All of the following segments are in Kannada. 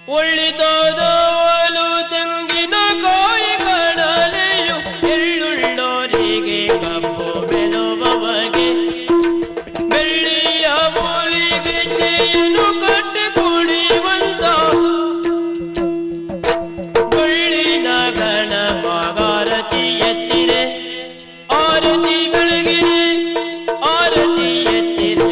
ಒಳ್ಳಿತಾದವಲು ತೆಂಗಿನ ಕಾಯಿ ಕಡಲೆಯು ಎಳ್ಳುಳ್ಳೋರಿಗೆ ಕಬ್ಬು ಬೆಳುವವಗೆ ಬೆಳ್ಳಿಯ ಮೂಲಿಗೆ ಚೇನು ಕಟ್ಟಿ ಕುಡಿಯುವಂತ ಕೊಳ್ಳಿನ ಗಣ ಮಾಗಾರತಿ ಎತ್ತಿರೆ ಆರತಿ ಬೆಳಗಿರೆ ಆರತಿ ಎತ್ತಿರೆ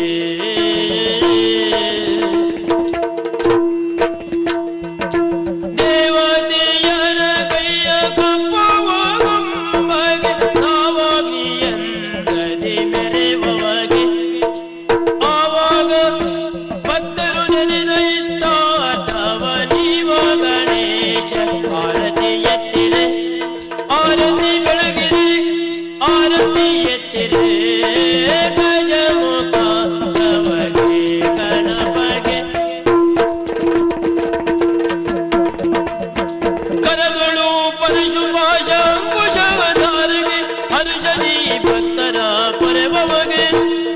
ದೇವತೆಯರ ಕೈಯ ಕಪ್ಪುವಗೆ ನಾವಾಗಿ ಎಂದದಿ ಮೆರೆಯುವವಗೆ ಆವಾಗ ಭಕ್ತರು ನೆನೆದ ಇಷ್ಟ ಅಥವಾ ನೀವ ಗಣೇಶ ಆರತಿ ಎತ್ತಿರೆ ಆರತಿ ಬೆಳಗಿರೆ ಆರತಿ ಎತ್ತಿರೆ ಗಜಮುಖ ಗವಗೆ ಗಣಪಗೆ ಕರಗಳು ಪರಶುಭಾಷ ಅಂಕುಶವಧಾರಿಗೆ ಹರ್ಷದಿ ಭಕ್ತರ ಪರವಗೆ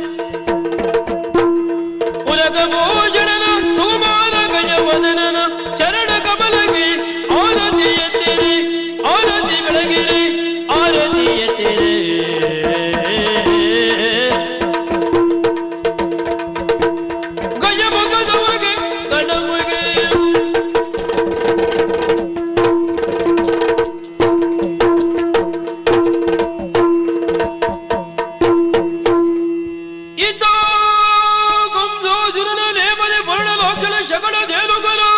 ಉಲಗ ಭೋಜನನ ಸುಮಾನ ಗಜವದನನ ಚರಣ ಕಮಲಗೆ ಆರತಿ ಎತ್ತಿರಿ ಆರತಿ ಬೆಳಗಿರಿ ಆರತಿ ಎತ್ತಿರಿ ಗಜಮುಖದವಗೆ ಗಣಮಗೆ ಇದ್ದ ಗುಂಸೂಸುರನ ನೇಮನೆ ವರ್ಣಲೋಚನ ಶಕಡ ದೇಲುಗರು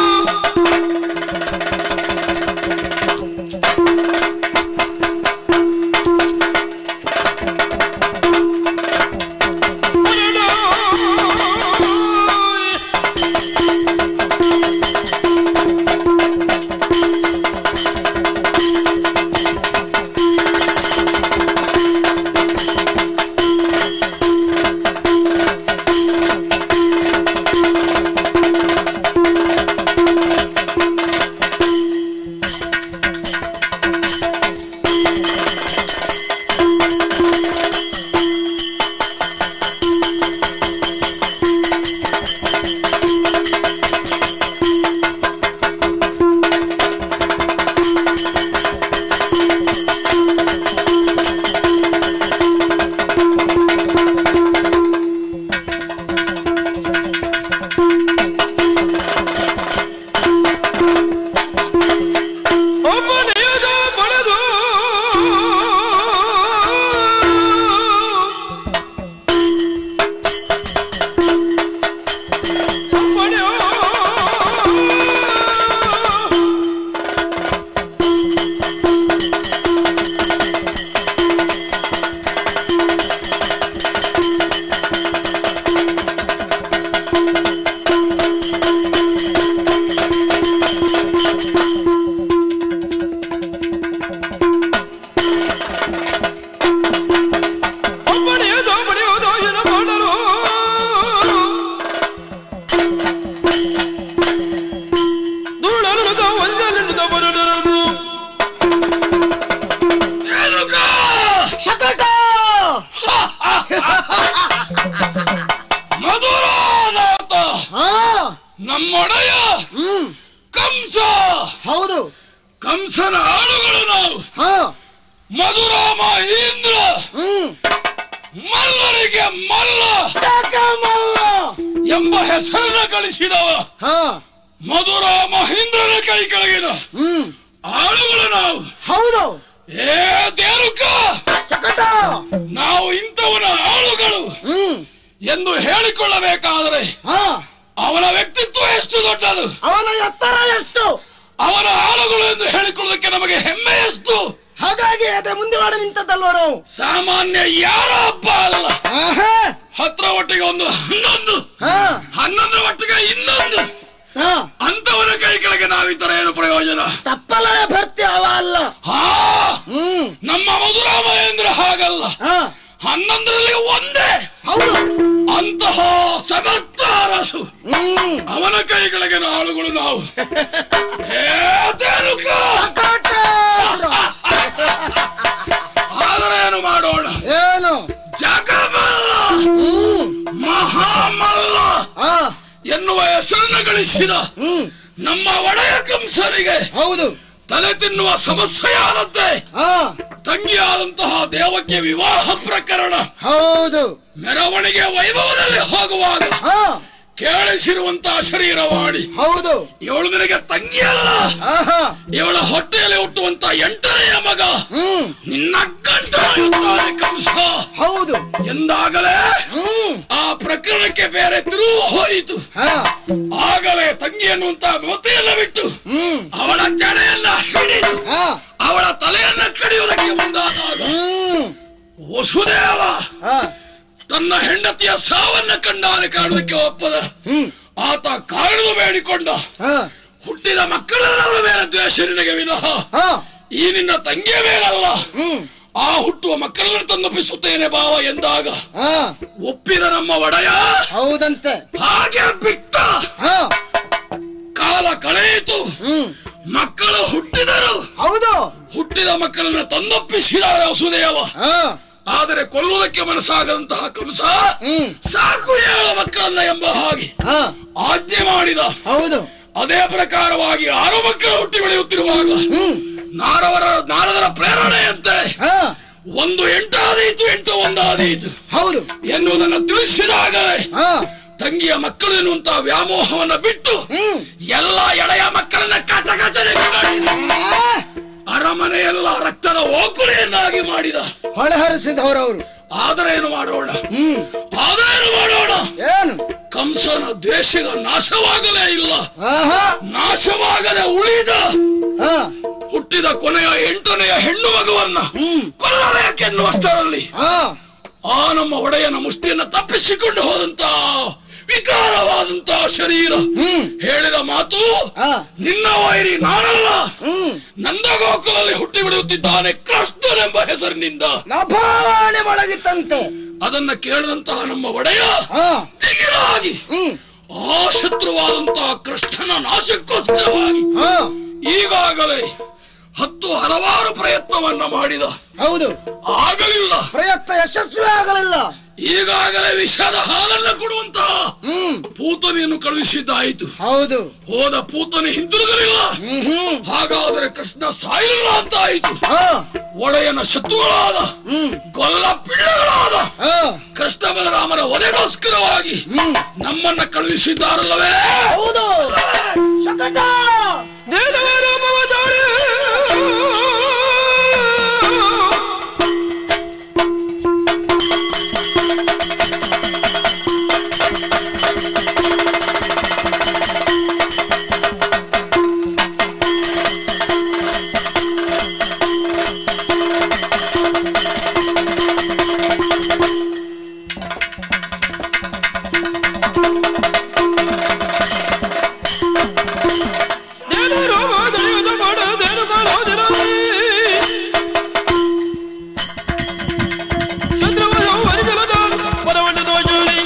ಒಬ್ಬನೆಯದ ಬಳೆದು ಒಬ್ಬನೆಯೋ ಒಬ್ಬನೆಯದ ಬಳೆಯೋದು ಎನ ಮಾಡಲು ಧೂಳನುದ ಒಂದನೆನುದ ಬರಡರನು ಶಕಟ ಮಧುರಾನಾಥ ಹಾ ನಮ್ಮೊಡೆಯ ಹ್ಮ್ ಕಂಸ ಹೌದು ಕಂಸನ ಆಳುಗಳು ನಾವು ಹಾ ಮಧುರಾಮ ಇಂದ್ರ ಹ್ಮ್ ಮಲ್ಲರಿಗೆ ಮಲ್ಲ ಚಕಮಲ್ಲ ಎಂಬ ಹೆಸರನ್ನ ಕಳಿಸಿದವ ಹಾ ಮಧುರಾಮ ಇಂದ್ರನ ಕೈ ಕೆಳಗಿನ ಹ್ಮ್ ಆಳುಗಳು ನಾವು ಹೌದು ಏ ದೇರುಕ ಶಕಟ ನಾವು ಇಂಥವನ ಆಳುಗಳು ಹ್ಮ್ ಎಂದು ಹೇಳಿಕೊಳ್ಳಬೇಕಾದರೆ ಹಾ ಅವನ ವ್ಯಕ್ತಿತ್ವ ಎಷ್ಟು ದೊಡ್ಡದು ಅವನ ಎತ್ತರ ಎಷ್ಟು ಅವನ ಆಳುಗಳು ಎಂದು ಹೇಳಿಕೊಳ್ಳೋದಕ್ಕೆ ನಮಗೆ ಹೆಮ್ಮೆ ಎಷ್ಟು ಹಾಗಾಗಿ ಅದೇ ಮುಂದೆ ಮಾಡಿ ನಿಂತದ್ದಲ್ವ ನಾವು ಸಾಮಾನ್ಯ ಯಾರ ಹಬ್ಬ ಅಲ್ಲ ಆಹಾ, ಹತ್ರ ಒಟ್ಟಿಗೆ ಒಂದು ಹನ್ನೊಂದು ಹಾ ಹನ್ನೊಂದರ ಒಟ್ಟಿಗೆ ಇನ್ನೊಂದು ಹಾ ಅಂತವನ ಕೈ ಕೆಳಗೆ ನಾವಿದ್ದರೆ ಏನು ಪ್ರಯೋಜನ ತಪ್ಪಲಯ ಭರ್ತಿ ಅವ ಅಲ್ಲ ಹಾ ಹ್ಮ್ ನಮ್ಮ ಮಧುರಾಮಹೇಂದ್ರ ಹಾಗಲ್ಲ ಹಾ ಹನ್ನೊಂದರಲ್ಲಿ ಒಂದೇ ಹೌದು ಅಂತಹ ಸಮರ್ಥ ಅರಸು ಹ್ಮ್ ಅವನ ಕೈಗಳಿಗೆ ಆಳುಗಳು ನಾವು ಹೇ ದೇನುಕ! ಶಕಟ ಆದರೆ ಏನು ಮಾಡೋಣ ಏನು ಜಗಮಲ್ಲ ಹ್ಮ್ ಮಹಾಮಲ್ಲ ಹಾ ಎನ್ನುವ ಹೆಸರನ್ನು ಗಳಿಸಿದ ಹ್ಮ್ ನಮ್ಮ ಒಡೆಯ ಕಂಸನಿಗೆ ಹೌದು ತಲೆ ತಿನ್ನುವ ಸಮಸ್ಯೆಯಾದಂತೆ ಹಾ ತಂಗಿಯಾದಂತಹ ದೇವಕ್ಕೆ ವಿವಾಹ ಪ್ರಕರಣ ಹೌದು ಮೆರವಣಿಗೆ ವೈಭವದಲ್ಲಿ ಹೋಗುವಾಗ ಹಾ ಕೇಳಿಸಿರುವಂತಹ ಶರೀರವಾಣಿ ಹೌದು ಇವಳು ನಿನಗೆ ತಂಗಿಯಲ್ಲ ಆಹಾ ಇವಳ ಹೊಟ್ಟೆಯಲ್ಲಿ ಹುಟ್ಟುವಂತ ಎಂಟನೆಯ ಮಗ ಹ್ಮ್ ನಿನ್ನ ಗಂಡ ಎನ್ನುತ್ತಾನೆ ಕಂಸ ಹೌದು ಎಂದಾಗಲೇ ಹ್ಮ್ ಆ ಪ್ರಕರಣಕ್ಕೆ ಬೇರೆ ತಿರುವು ಹೋಯಿತು ಹಾ ಆಗಲೇ ತಂಗಿ ಎನ್ನುವಂತ ಮತೆಯನ್ನ ಬಿಟ್ಟು ಹ್ಮ್ ಅವಳ ಜಡೆಯನ್ನ ಹಿಡಿದು ಹಾ ಅವಳ ತಲೆಯನ್ನ ಕಡಿಯುವುದಕ್ಕೆ ಮುಂದಾದಾಗ ಹ್ಮ್ ವಸುದೇವ ಹಾ ತನ್ನ ಹೆಂಡತಿಯ ಸಾವನ್ನ ಕಂಡಾನೆ ಕಾಣುವುದಕ್ಕೆ ಒಪ್ಪದ ಹ್ಮ್ ಆತ ಕಾರಣದ ಬೇಡಿಕೊಂಡ ಹಾ ಹುಟ್ಟಿದ ಮಕ್ಕಳೆಲ್ಲವರ ಮೇಲೆ ದ್ವೇಷ ನಿನಗೆ ವಿನಃ ಹಾ ಈ ನಿನ್ನ ತಂಗಿಯ ಮೇಲಲ್ಲ ಹ್ಮ್ ಆ ಹುಟ್ಟುವ ಮಕ್ಕಳನ್ನು ತನ್ನೊಪ್ಪಿಸುತ್ತೇನೆ ಭಾವ ಎಂದಾಗ ಹಾ ಒಪ್ಪಿದ ನಮ್ಮ ಒಡೆಯ ಹೌದಂತೆ ಹಾಗೆ ಬಿಟ್ಟ ಹಾ ಕಾಲ ಕಳೆಯಿತು ಹ್ಮ್ ಮಕ್ಕಳು ಹುಟ್ಟಿದರು ಹೌದು ಹುಟ್ಟಿದ ಮಕ್ಕಳನ್ನು ತಂದೊಪ್ಪಿಸಿದ್ದಾರೆ ವಸುದೇವ ಹಾ ಆದರೆ ಕೊಲ್ಲುವುದಕ್ಕೆ ಮನಸ್ಸಾಗದಂತಹ ಕಂಸ ಹ್ಮ್ ಸಾಕು ಏಳು ಮಕ್ಕಳನ್ನ ಎಂಬ ಹಾಗೆ ಹಾ ಆಜ್ಞೆ ಮಾಡಿದ ಹೌದು ಅದೇ ಪ್ರಕಾರವಾಗಿ ಆರು ಮಕ್ಕಳು ಹುಟ್ಟಿ ಬೆಳೆಯುತ್ತಿರುವಾಗ ಹ್ಮ್ ನಾರವರ ನಾರದರ ಪ್ರೇರಣೆಯಂತೆ ಹಾ ಒಂದು ಎಂಟಾದೀತು ಎಂಟು ಒಂದಾದೀತು ಹೌದು ಎನ್ನುವುದನ್ನು ತಿಳಿಸಿದಾಗಲೇ ಹಾ ತಂಗಿಯ ಮಕ್ಕಳು ಎನ್ನುವಂತಹ ವ್ಯಾಮೋಹವನ್ನ ಬಿಟ್ಟು ಹ್ಮ್ ಎಲ್ಲ ಎಳೆಯ ಮಕ್ಕಳನ್ನ ಕಚ ಕಚನೆ ಕಾಡಿದ ಆ, ಅರಮನೆಯೆಲ್ಲ ರಕ್ತದ ಓಕುಳಿಯನ್ನಾಗಿ ಮಾಡಿದ ಹೊಳೆ ಹರಿಸಿದವರವರು ಆದರೆ ಏನು ಮಾಡೋಣ ಹ್ಮ್ ಆದರೆ ಏನು ಮಾಡೋಣ ಏನು ಕಂಸನ ದ್ವೇಷಗ ನಾಶವಾಗಲೇ ಇಲ್ಲ ಆಹಾ ನಾಶವಾಗದೆ ಉಳಿದ ಹಾ ಹುಟ್ಟಿದ ಕೊನೆಯ ಎಂಟನೆಯ ಹೆಣ್ಣು ಮಗುವನ್ನ ಹ್ಮ್ ಕೊಲ್ಲಬೇಕೆನ್ನುವಷ್ಟರಲ್ಲಿ ಹಾ ಆ ನಮ್ಮ ಒಡೆಯನ ಮುಷ್ಟಿಯನ್ನ ತಪ್ಪಿಸಿಕೊಂಡು ಹೋದಂತ ವಿಕಾರವಾದಂತ ಶರೀರ ಹ್ಮ್ ಹೇಳಿದ ಮಾತು ಹಾ ನಿನ್ನ ವೈರಿ ನಾನಲ್ಲ ಹ್ಮ್ ನಂದಗೋಕುಲಲ್ಲಿ ಹುಟ್ಟಿ ಬೆಳೆಯುತ್ತಿದ್ದಾನೆ ಕೃಷ್ಣನೆಂಬ ಹೆಸರಿನಿಂದ ನಭಾವಾಣೆ ಮೊಳಗಿತ್ತಂತೆ ಅದನ್ನ ಕೇಳಿದಂತಹ ನಮ್ಮ ಒಡೆಯ ಹಾ ದಿಗಿಲಾಗಿ ಹ್ಮ್ ಆ ಶತ್ರುವಾದಂತಹ ಕೃಷ್ಣನ ನಾಶಕ್ಕೋಸ್ಕರವಾಗಿ ಹಾ ಈಗಾಗಲೇ ಹತ್ತು ಹಲವಾರು ಪ್ರಯತ್ನವನ್ನ ಮಾಡಿದ ಹೌದು ಆಗಲಿಲ್ಲ ಪ್ರಯತ್ನ ಯಶಸ್ವಿ ಆಗಲಿಲ್ಲ ಈಗಾಗಲೇ ವಿಷದ ಹಾಲನ್ನ ಕೊಡುವಂತಹ ಹ್ಮ್ ಪೂತನಿಯನ್ನು ಕಳುಹಿಸಿದ್ದಾಯಿತು ಹೌದು ಹೋದ ಪೂತನಿ ಹಿಂದಿರುಗಲಿಲ್ಲ ಹ್ಮ್ ಹ್ಮ್ ಹಾಗಾದರೆ ಕೃಷ್ಣ ಸಾಯಲಿಲ್ಲ ಅಂತ ಆಯಿತು ಹಾ ಒಡೆಯನ ಶತ್ರುಗಳಾದ ಹ್ಮ್ ಗೊಲ್ಲ ಪಿಳ್ಳಗಳಾದ ಹಾ ಕೃಷ್ಣ ಬಲರಾಮನ ಒದೆಗೋಸ್ಕರವಾಗಿ ಹ್ಮ್ ನಮ್ಮನ್ನ ಕಳುಹಿಸಿದ್ದಾರಲ್ಲವೇ ಹೌದು ಶಕಟ ದೇವರ ಮಮತಾಳೆ ದೇವರ ಮಮತೆಯದ ಮಾಡ ದೇವ ಕಾಲೋದಿರಲಿ ಚಂದ್ರವಯ ವರಿಜಲದ ಪರವಣ್ಣ ದೋಜಲಿ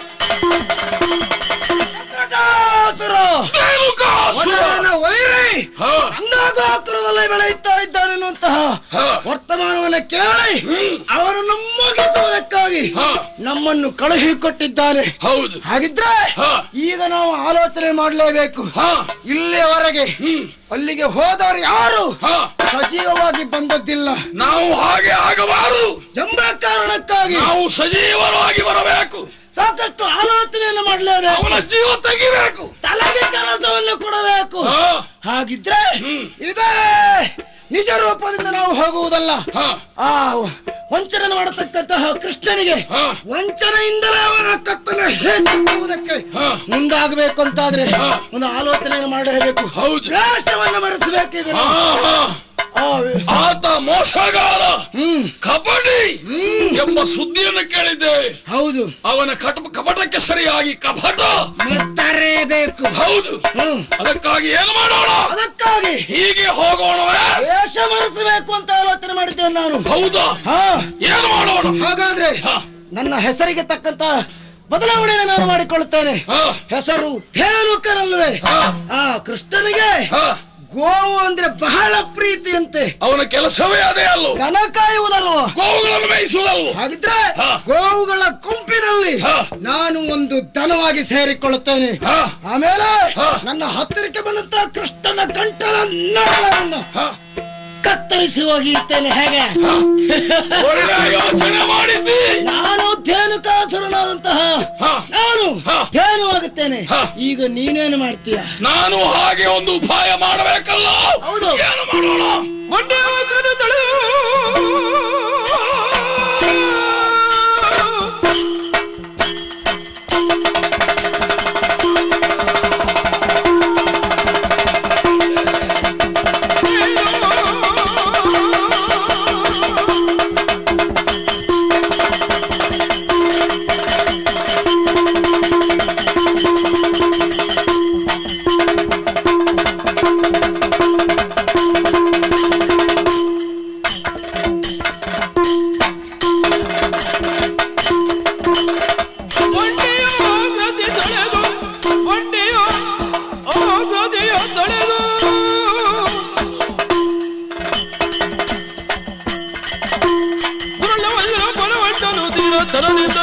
ಶಕಟಾಸುರ ರೇಣುಕಾಸುರ. ಒಡೆಯನ ವೈರಿ ಹ, ಅಂದಾಗಾಕರದಲ್ಲಿ ಬೆಳೆಯುತ್ತಾ ಇದ್ದಾನೆನ್ನುವಂತಹ ಹ, ವರ್ತಮಾನವನ್ನ ಕೇಳಿ ಹ್ಮ್, ಅವನು ನಮ್ಮಗಿಸುವುದಕ್ಕಾಗಿ ಹ, ನಮ್ಮನ್ನು ಕಳುಹಿಕೊಟ್ಟಿದ್ದಾನೆ ಹೌದು ಹಾಗಿದ್ರೆ ಹ, ಈಗ ನಾವು ಆಲೋಚನೆ ಮಾಡಲೇಬೇಕು ಹ, ಇಲ್ಲಿಯವರೆಗೆ ಹ್ಮ್, ಅಲ್ಲಿಗೆ ಹೋದವರು ಯಾರು ಹ. ಸಜೀವವಾಗಿ ಬಂದದ್ದಿಲ್ಲ ನಾವು ಹಾಗೆ ಆಗಬಾರದು ಎಂಬ ಕಾರಣಕ್ಕಾಗಿ ನಾವು ಸಜೀವರಾಗಿ ಬರಬೇಕು ಸಾಕಷ್ಟು ಆಲೋಚನೆಯನ್ನು ಮಾಡಲೇಬೇಕು ಅವನ ಜೀವ ತೆಗಿಬೇಕು ತಲೆಗೆ ಕೆಲಸವನ್ನು ಕೊಡಬೇಕು ಹ, ಹಾಗಿದ್ರೆ ಹ್ಮ್. ಇದೇ ನಿಜ ರೂಪದಿಂದ ನಾವು ಹೋಗುವುದಲ್ಲ ಹ, ಆ ವಂಚನೆ ಮಾಡತಕ್ಕಂತಹ ಕೃಷ್ಣನಿಗೆ ಹ. ವಂಚನೆಯಿಂದಲೇ ಅವರ ಕತ್ತನ್ನು ಹೇಸುವುದಕ್ಕೆ ಹ. ಮುಂದಾಗಬೇಕು ಅಂತಾದ್ರೆ ಹ. ಒಂದು ಆಲೋಚನೆಯನ್ನು ಮಾಡಲೇಬೇಕು ಹೌದು ದ್ವೇಷವನ್ನು ಮರೆಸಬೇಕು ಈಗ ಹ, ನಾವು. ಹ. ಆ, ಆತ ಮೋಸಗಾರ ಹ್ಮ್ ಕಬಡ್ಡಿ ಹ್ಮ್ ಎಂಬ ಸುದ್ದಿಯನ್ನು ಕೇಳಿದ್ದೆ ಹೌದು ಅವನ ಕಟ ಕಪಟಕ್ಕೆ ಸರಿಯಾಗಿ ಕಪಟ ಮತ್ತರೇಬೇಕು ಹೌದು ಹ್ಮ್ ಅದಕ್ಕಾಗಿ ಏನು ಮಾಡೋಣ ಅದಕ್ಕಾಗಿ ಹೀಗೆ ಹೋಗೋಣವೇ ವೇಷ ಮರೆಸಬೇಕು ಅಂತ ಆಲೋಚನೆ ಮಾಡಿದ್ದೇನೆ ನಾನು ಹೌದಾ ಹಾ ಏನು ಮಾಡೋಣ ಹಾಗಾದ್ರೆ ಹ, ನನ್ನ ಹೆಸರಿಗೆ ತಕ್ಕಂತ ಬದಲಾವಣೆಯನ್ನು ನಾನು ಮಾಡಿಕೊಳ್ಳುತ್ತೇನೆ ಹ, ಹೆಸರು ಧೇನುಕರಲ್ವೇ ಹ, ಆ ಕೃಷ್ಣನಿಗೆ ಹ, ಗೋವು ಅಂದ್ರೆ ಬಹಳ ಪ್ರೀತಿಯಂತೆ ಅವನ ಕೆಲಸವೇ ಅದೇ ಅಲ್ಲೋ ದನ ಕಾಯುವುದಲ್ವೋ ಗೋವುಗಳನ್ನು ಮೇಯಿಸುವುದಲ್ವೋ ಹಾಗಿದ್ರೆ ಹಾ. ಗೋವುಗಳ ಗುಂಪಿನಲ್ಲಿ ಹಾ. ನಾನು ಒಂದು ದನವಾಗಿ ಸೇರಿಕೊಳ್ಳುತ್ತೇನೆ ಹಾ. ಆಮೇಲೆ ಹಾ. ನನ್ನ ಹತ್ತಿರಕ್ಕೆ ಬಂದಂತ ಕೃಷ್ಣನ ಗಂಟಲ ನಾಳವನ್ನು ಹ, ಕತ್ತರಿಸಿ ಹೋಗಿರ್ತೇನೆ ಹೇಗೆ ಹ. ಒಳ್ಳೆ ಯೋಚನೆ ಮಾಡಿದ್ದಿ ನಾನು ಧೇನುಕಾಸುರನಾದಂತಹ ಹ. ನಾನು ಹಾ. ಧೇನುವಾಗುತ್ತೇನೆ ಹಾ. ಈಗ ನೀನೇನು ಮಾಡ್ತೀಯ ನಾನು ಹಾಗೆ ಒಂದು ಉಪಾಯ ಮಾಡಬೇಕಲ್ಲ ಹೌದು. ಏನು ಮಾಡೋಣ ಮಂಡ್ಯ ಕೃತ ತಳು ಮಂಡ್ಯ ಕೃತಿ ತಳೆದು ಮಂಡ್ಯ ಕೃತಿಯ ತಳೆದು ಗುರುಳವಲ್ಲ ಬಲವಂತನು ತೀರ ತರದಿಂದ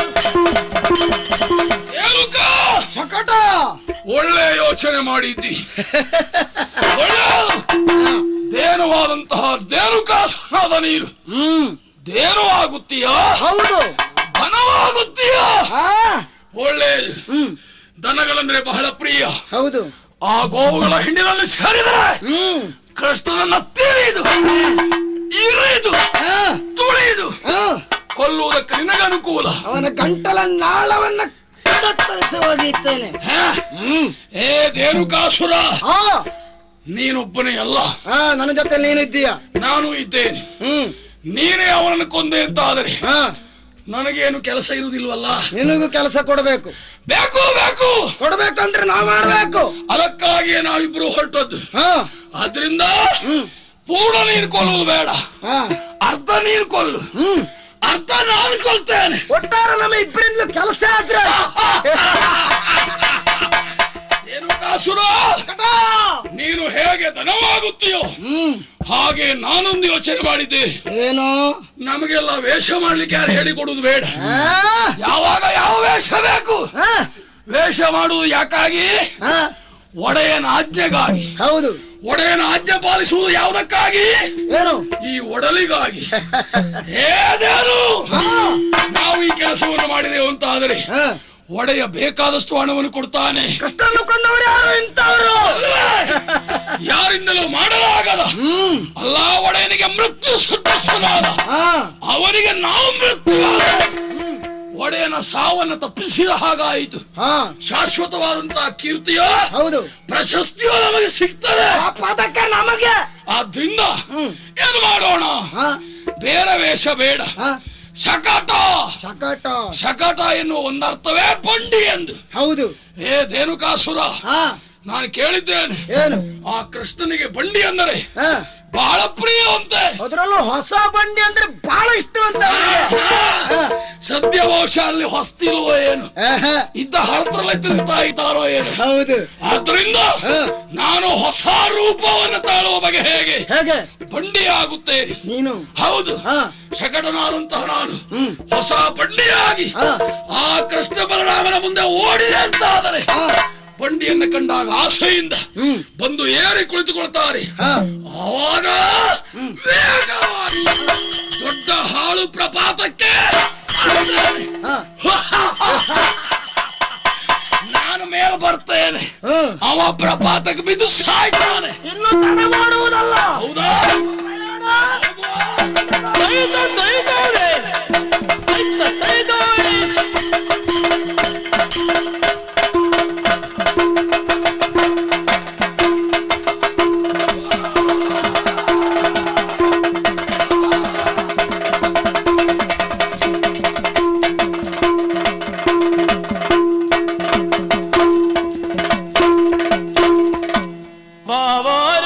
ಏನುಕ ಶಕಟ ಒಳ್ಳೆ ಯೋಚನೆ ಮಾಡಿದ್ದಿ ಒಳ್ಳೆ ದೇನುವಾದಂತಹ ದೇನುಕಾಸನಾದ ನೀರು ಹ್ಮ್ ದೇನುವಾಗುತ್ತೀಯಾ ಹೌದು ಧನವಾಗುತ್ತೀಯಾ ಆ ಒಳ್ಳೆಯದು ಹ್ಮ್ ದನಗಳಂದ್ರೆ ಬಹಳ ಪ್ರಿಯ ಹೌದು ಆ ಗೋವುಗಳ ಹಿಂಡಿನಲ್ಲಿ ಸೇರಿದರೆ ಹ್ಮ್ ಕೃಷ್ಣನನ್ನ ತಿಳಿದು ಇರಿದು ಆ, ತುಳಿದು ಆ, ಕೊಲ್ಲುವುದಕ್ಕೆ ನಿನಗೆ ಅನುಕೂಲ ಅವನ ಗಂಟಲ ನಾಳವನ್ನ ಕತ್ತರಿಸಿ ಹೋಗಿರ್ತೇನೆ ಹೇ? ಹ್ಮ್ ಏ ದೇನುಕಾಸುರ ಆ ನೀನೊಬ್ಬನೇ ಅಲ್ಲ ಆ, ನನ್ನ ಜೊತೆ ನೀನಿದ್ದೀಯ ನಾನು ಇದ್ದೇನೆ ಹ್ಮ್ ನೀನೇ ಅವನನ್ನು ಕೊಂದೆ ಅಂತ ಆದರೆ ಆ, ನನಗೇನು ಕೆಲಸ ಇರುವುದಿಲ್ವಲ್ಲ ನಿನಗೂ ಕೆಲಸ ಕೊಡಬೇಕು ಬೇಕು ಬೇಕು ಕೊಡ್ಬೇಕಂದ್ರೆ ನಾವು ಮಾಡ್ಬೇಕು ಅದಕ್ಕಾಗಿಯೇ ನಾವಿಬ್ರು ಹೊರಟದ್ದು ಹಾ ಆದ್ರಿಂದ ಹ್ಮ್ ಪೂರ್ಣ ನೀನು ಕೊಲ್ಲುವುದು ಬೇಡ ಹಾ ಅರ್ಧ ನೀನು ಕೊಲ್ಲು ಹ್ಮ್ ಅರ್ಧ ನಾನು ಕೊಲ್ತೇನೆ ಒಟ್ಟಾರೆ ನಮ್ಮ ಇಬ್ಬರಿಂದ ಕೆಲಸ ಆದ್ರೆ ಏನು ಕಾಸುರ ನೀನು ಹೇಗೆ ಧನವಾಗುತ್ತೀಯೋ ಹ್ಮ್ ಹಾಗೆ ನಾನೊಂದು ಯೋಚನೆ ಮಾಡಿದ್ದೇನೆ ಏನು ನಮಗೆಲ್ಲ ವೇಷ ಮಾಡ್ಲಿಕ್ಕೆ ಯಾರು ಹೇಳಿಕೊಡುವುದು ಬೇಡ ಆ, ಯಾವಾಗ ಯಾವ ವೇಷ ಬೇಕು ಆ, ವೇಷ ಮಾಡುವುದು ಯಾಕಾಗಿ ಆ, ಒಡೆಯನ ಆಜ್ಞೆಗಾಗಿ ಹೌದು ಒಡೆಯನ ಆಜ್ಞೆ ಪಾಲಿಸುವುದು ಯಾವುದಕ್ಕಾಗಿ ಏನು ಈ ಒಡಲಿಗಾಗಿ ಏನೇನು ನಾವು ಈ ಕೆಲಸವನ್ನು ಮಾಡಿದೆವು ಅಂತ ಆದರೆ ಆ, ಒಡೆಯ ಬೇಕಾದಷ್ಟು ಹಣವನ್ನು ಕೊಡ್ತಾನೆ ಕೃಷ್ಣನ್ನು ಕೊಂದವರು ಯಾರು ಇಂಥವ್ರು ಅಲ್ವೇ? ಯಾರಿಂದಲೂ ಮಾಡಲಾಗದ ಹ್ಮ್ ಅಲ್ಲ ಒಡೆಯನಿಗೆ ಮೃತ್ಯು ಸದಸ್ಯನಾದ ಆ, ಅವನಿಗೆ ನಾವು ಮೃತ್ಯು ಒಡೆಯನ ಸಾವನ್ನು ತಪ್ಪಿಸಿದ ಹಾಗಾಯಿತು ಆ, ಶಾಶ್ವತವಾದಂತಹ ಕೀರ್ತಿಯ ಹೌದು ಪ್ರಶಸ್ತಿಯು ನಮಗೆ ಸಿಗ್ತದೆ ಆ ಪದಕ ನಮಗೆ ಆದ್ರಿಂದ ಹ್ಮ್. ಏನು ಮಾಡೋಣ ಆ, ಬೇರೆ ವೇಷ ಬೇಡ ಆ, ಶಕಟ ಶಕಟ ಶಕಟ ಎನ್ನುವ ಒಂದರ್ಥವೇ ಬಂಡಿ ಎಂದು ಹೌದು ಏ ಧೇನುಕಾಸುರ ಆ, ನಾನು ಕೇಳಿದ್ದೇನೆ ಏನು ಆ ಕೃಷ್ಣನಿಗೆ ಬಂಡಿ ಅಂದರೆ ಆ, ಬಹಳ ಪ್ರಿಯವಂತೆ ಅದ್ರಲ್ಲೂ ಹೊಸ ಬಂಡಿ ಅಂದ್ರೆ ಬಹಳ ಇಷ್ಟವಂತ ಅವನಿಗೆ. ಆ, ಸದ್ಯ ಬಹುಶಃ ಅಲ್ಲಿ ಹೊಸ್ತಿಲ್ವೋ ಏನು ಆಹಾ, ಇದ್ದ ಹಳತ್ರಲ್ಲೇ ತಿರುಗ್ತಾ ಇದ್ದಾರೋ ಏನು ಹೌದು ಆದ್ರಿಂದ ಆ, ನಾನು ಹೊಸ ರೂಪವನ್ನು ತಾಳುವ ಬಗೆ ಹೇಗೆ ಹೇಗೆ ಬಂಡಿ ಆಗುತ್ತೆ ನೀನು ಹೌದು ಆ, ಶಕಟನಾದಂತಹ ನಾನು ಹ್ಮ್. ಹೊಸ ಬಂಡಿಯಾಗಿ ಆ. ಆ ಕೃಷ್ಣ ಬಲರಾಮನ ಮುಂದೆ ಓಡಿದೆ ಅಂತ ಆದರೆ ಆ, ಬಂಡಿಯನ್ನು ಕಂಡಾಗ ಆಸೆಯಿಂದ ಹ್ಮ್. ಬಂದು ಏರಿ ಕುಳಿತುಕೊಳ್ತಾರೆ ಆ, ಆವಾಗ ವೇಗವಾಗಿ ದೊಡ್ಡ ಹಾಳು ಪ್ರಪಾತಕ್ಕೆ ಹಾರುತ್ತೇನೆ. ಆ, ನಾನು ಮೇಲೆ ಬರ್ತೇನೆ ಹ್ಮ್. ಅವ ಪ್ರಪಾತಕ್ಕೆ ಬಿದ್ದು ಸಾಯ್ತಾನೆ ಇನ್ನು ತಡ ಮಾಡುವುದಲ್ಲ ಹೌದಾ ತೈದ ತೈದಾರೆ ತೈದ ತೈದಾರೆ ಬಾವಾರ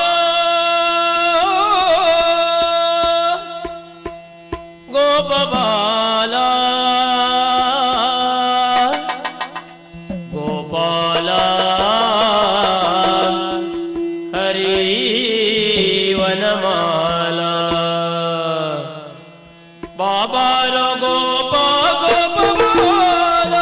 ಗೋಪಬಾಲ ಹರಿ ವನಮಾಲ ಬಾಬಾರ ಗೋಪ ಗೋಪಾಲ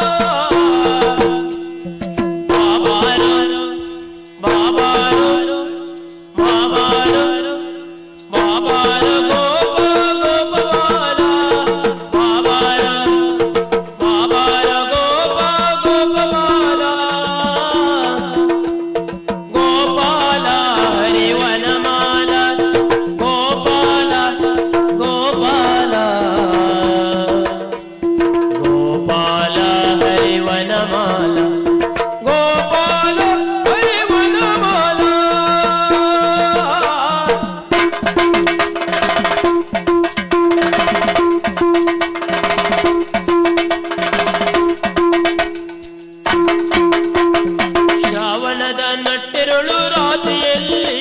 ಬಾಬಾರ ಬಾಬಾರ ಬಾಬಾರ ಬಾಬಾರ ಗೋಪ ಗೋಪಾಲ ಬಾಬಾರ ಬಾಬಾರ ಗೋಪ ಗೋಪಾಲ ಗೋಪಾಲ ಹರಿವನಮಾಲ ಗೋಪಾಲ ಗೋಪಾಲ ಗೋಪಾಲ ಹರಿವನಮಾಲ ಗೋಪಾಲ ಹರಿವನಮಾಲ ಶ್ರಾವಣದ ನಟ್ಟಿರುಳು ರಾತ್ರಿಯಲ್ಲಿ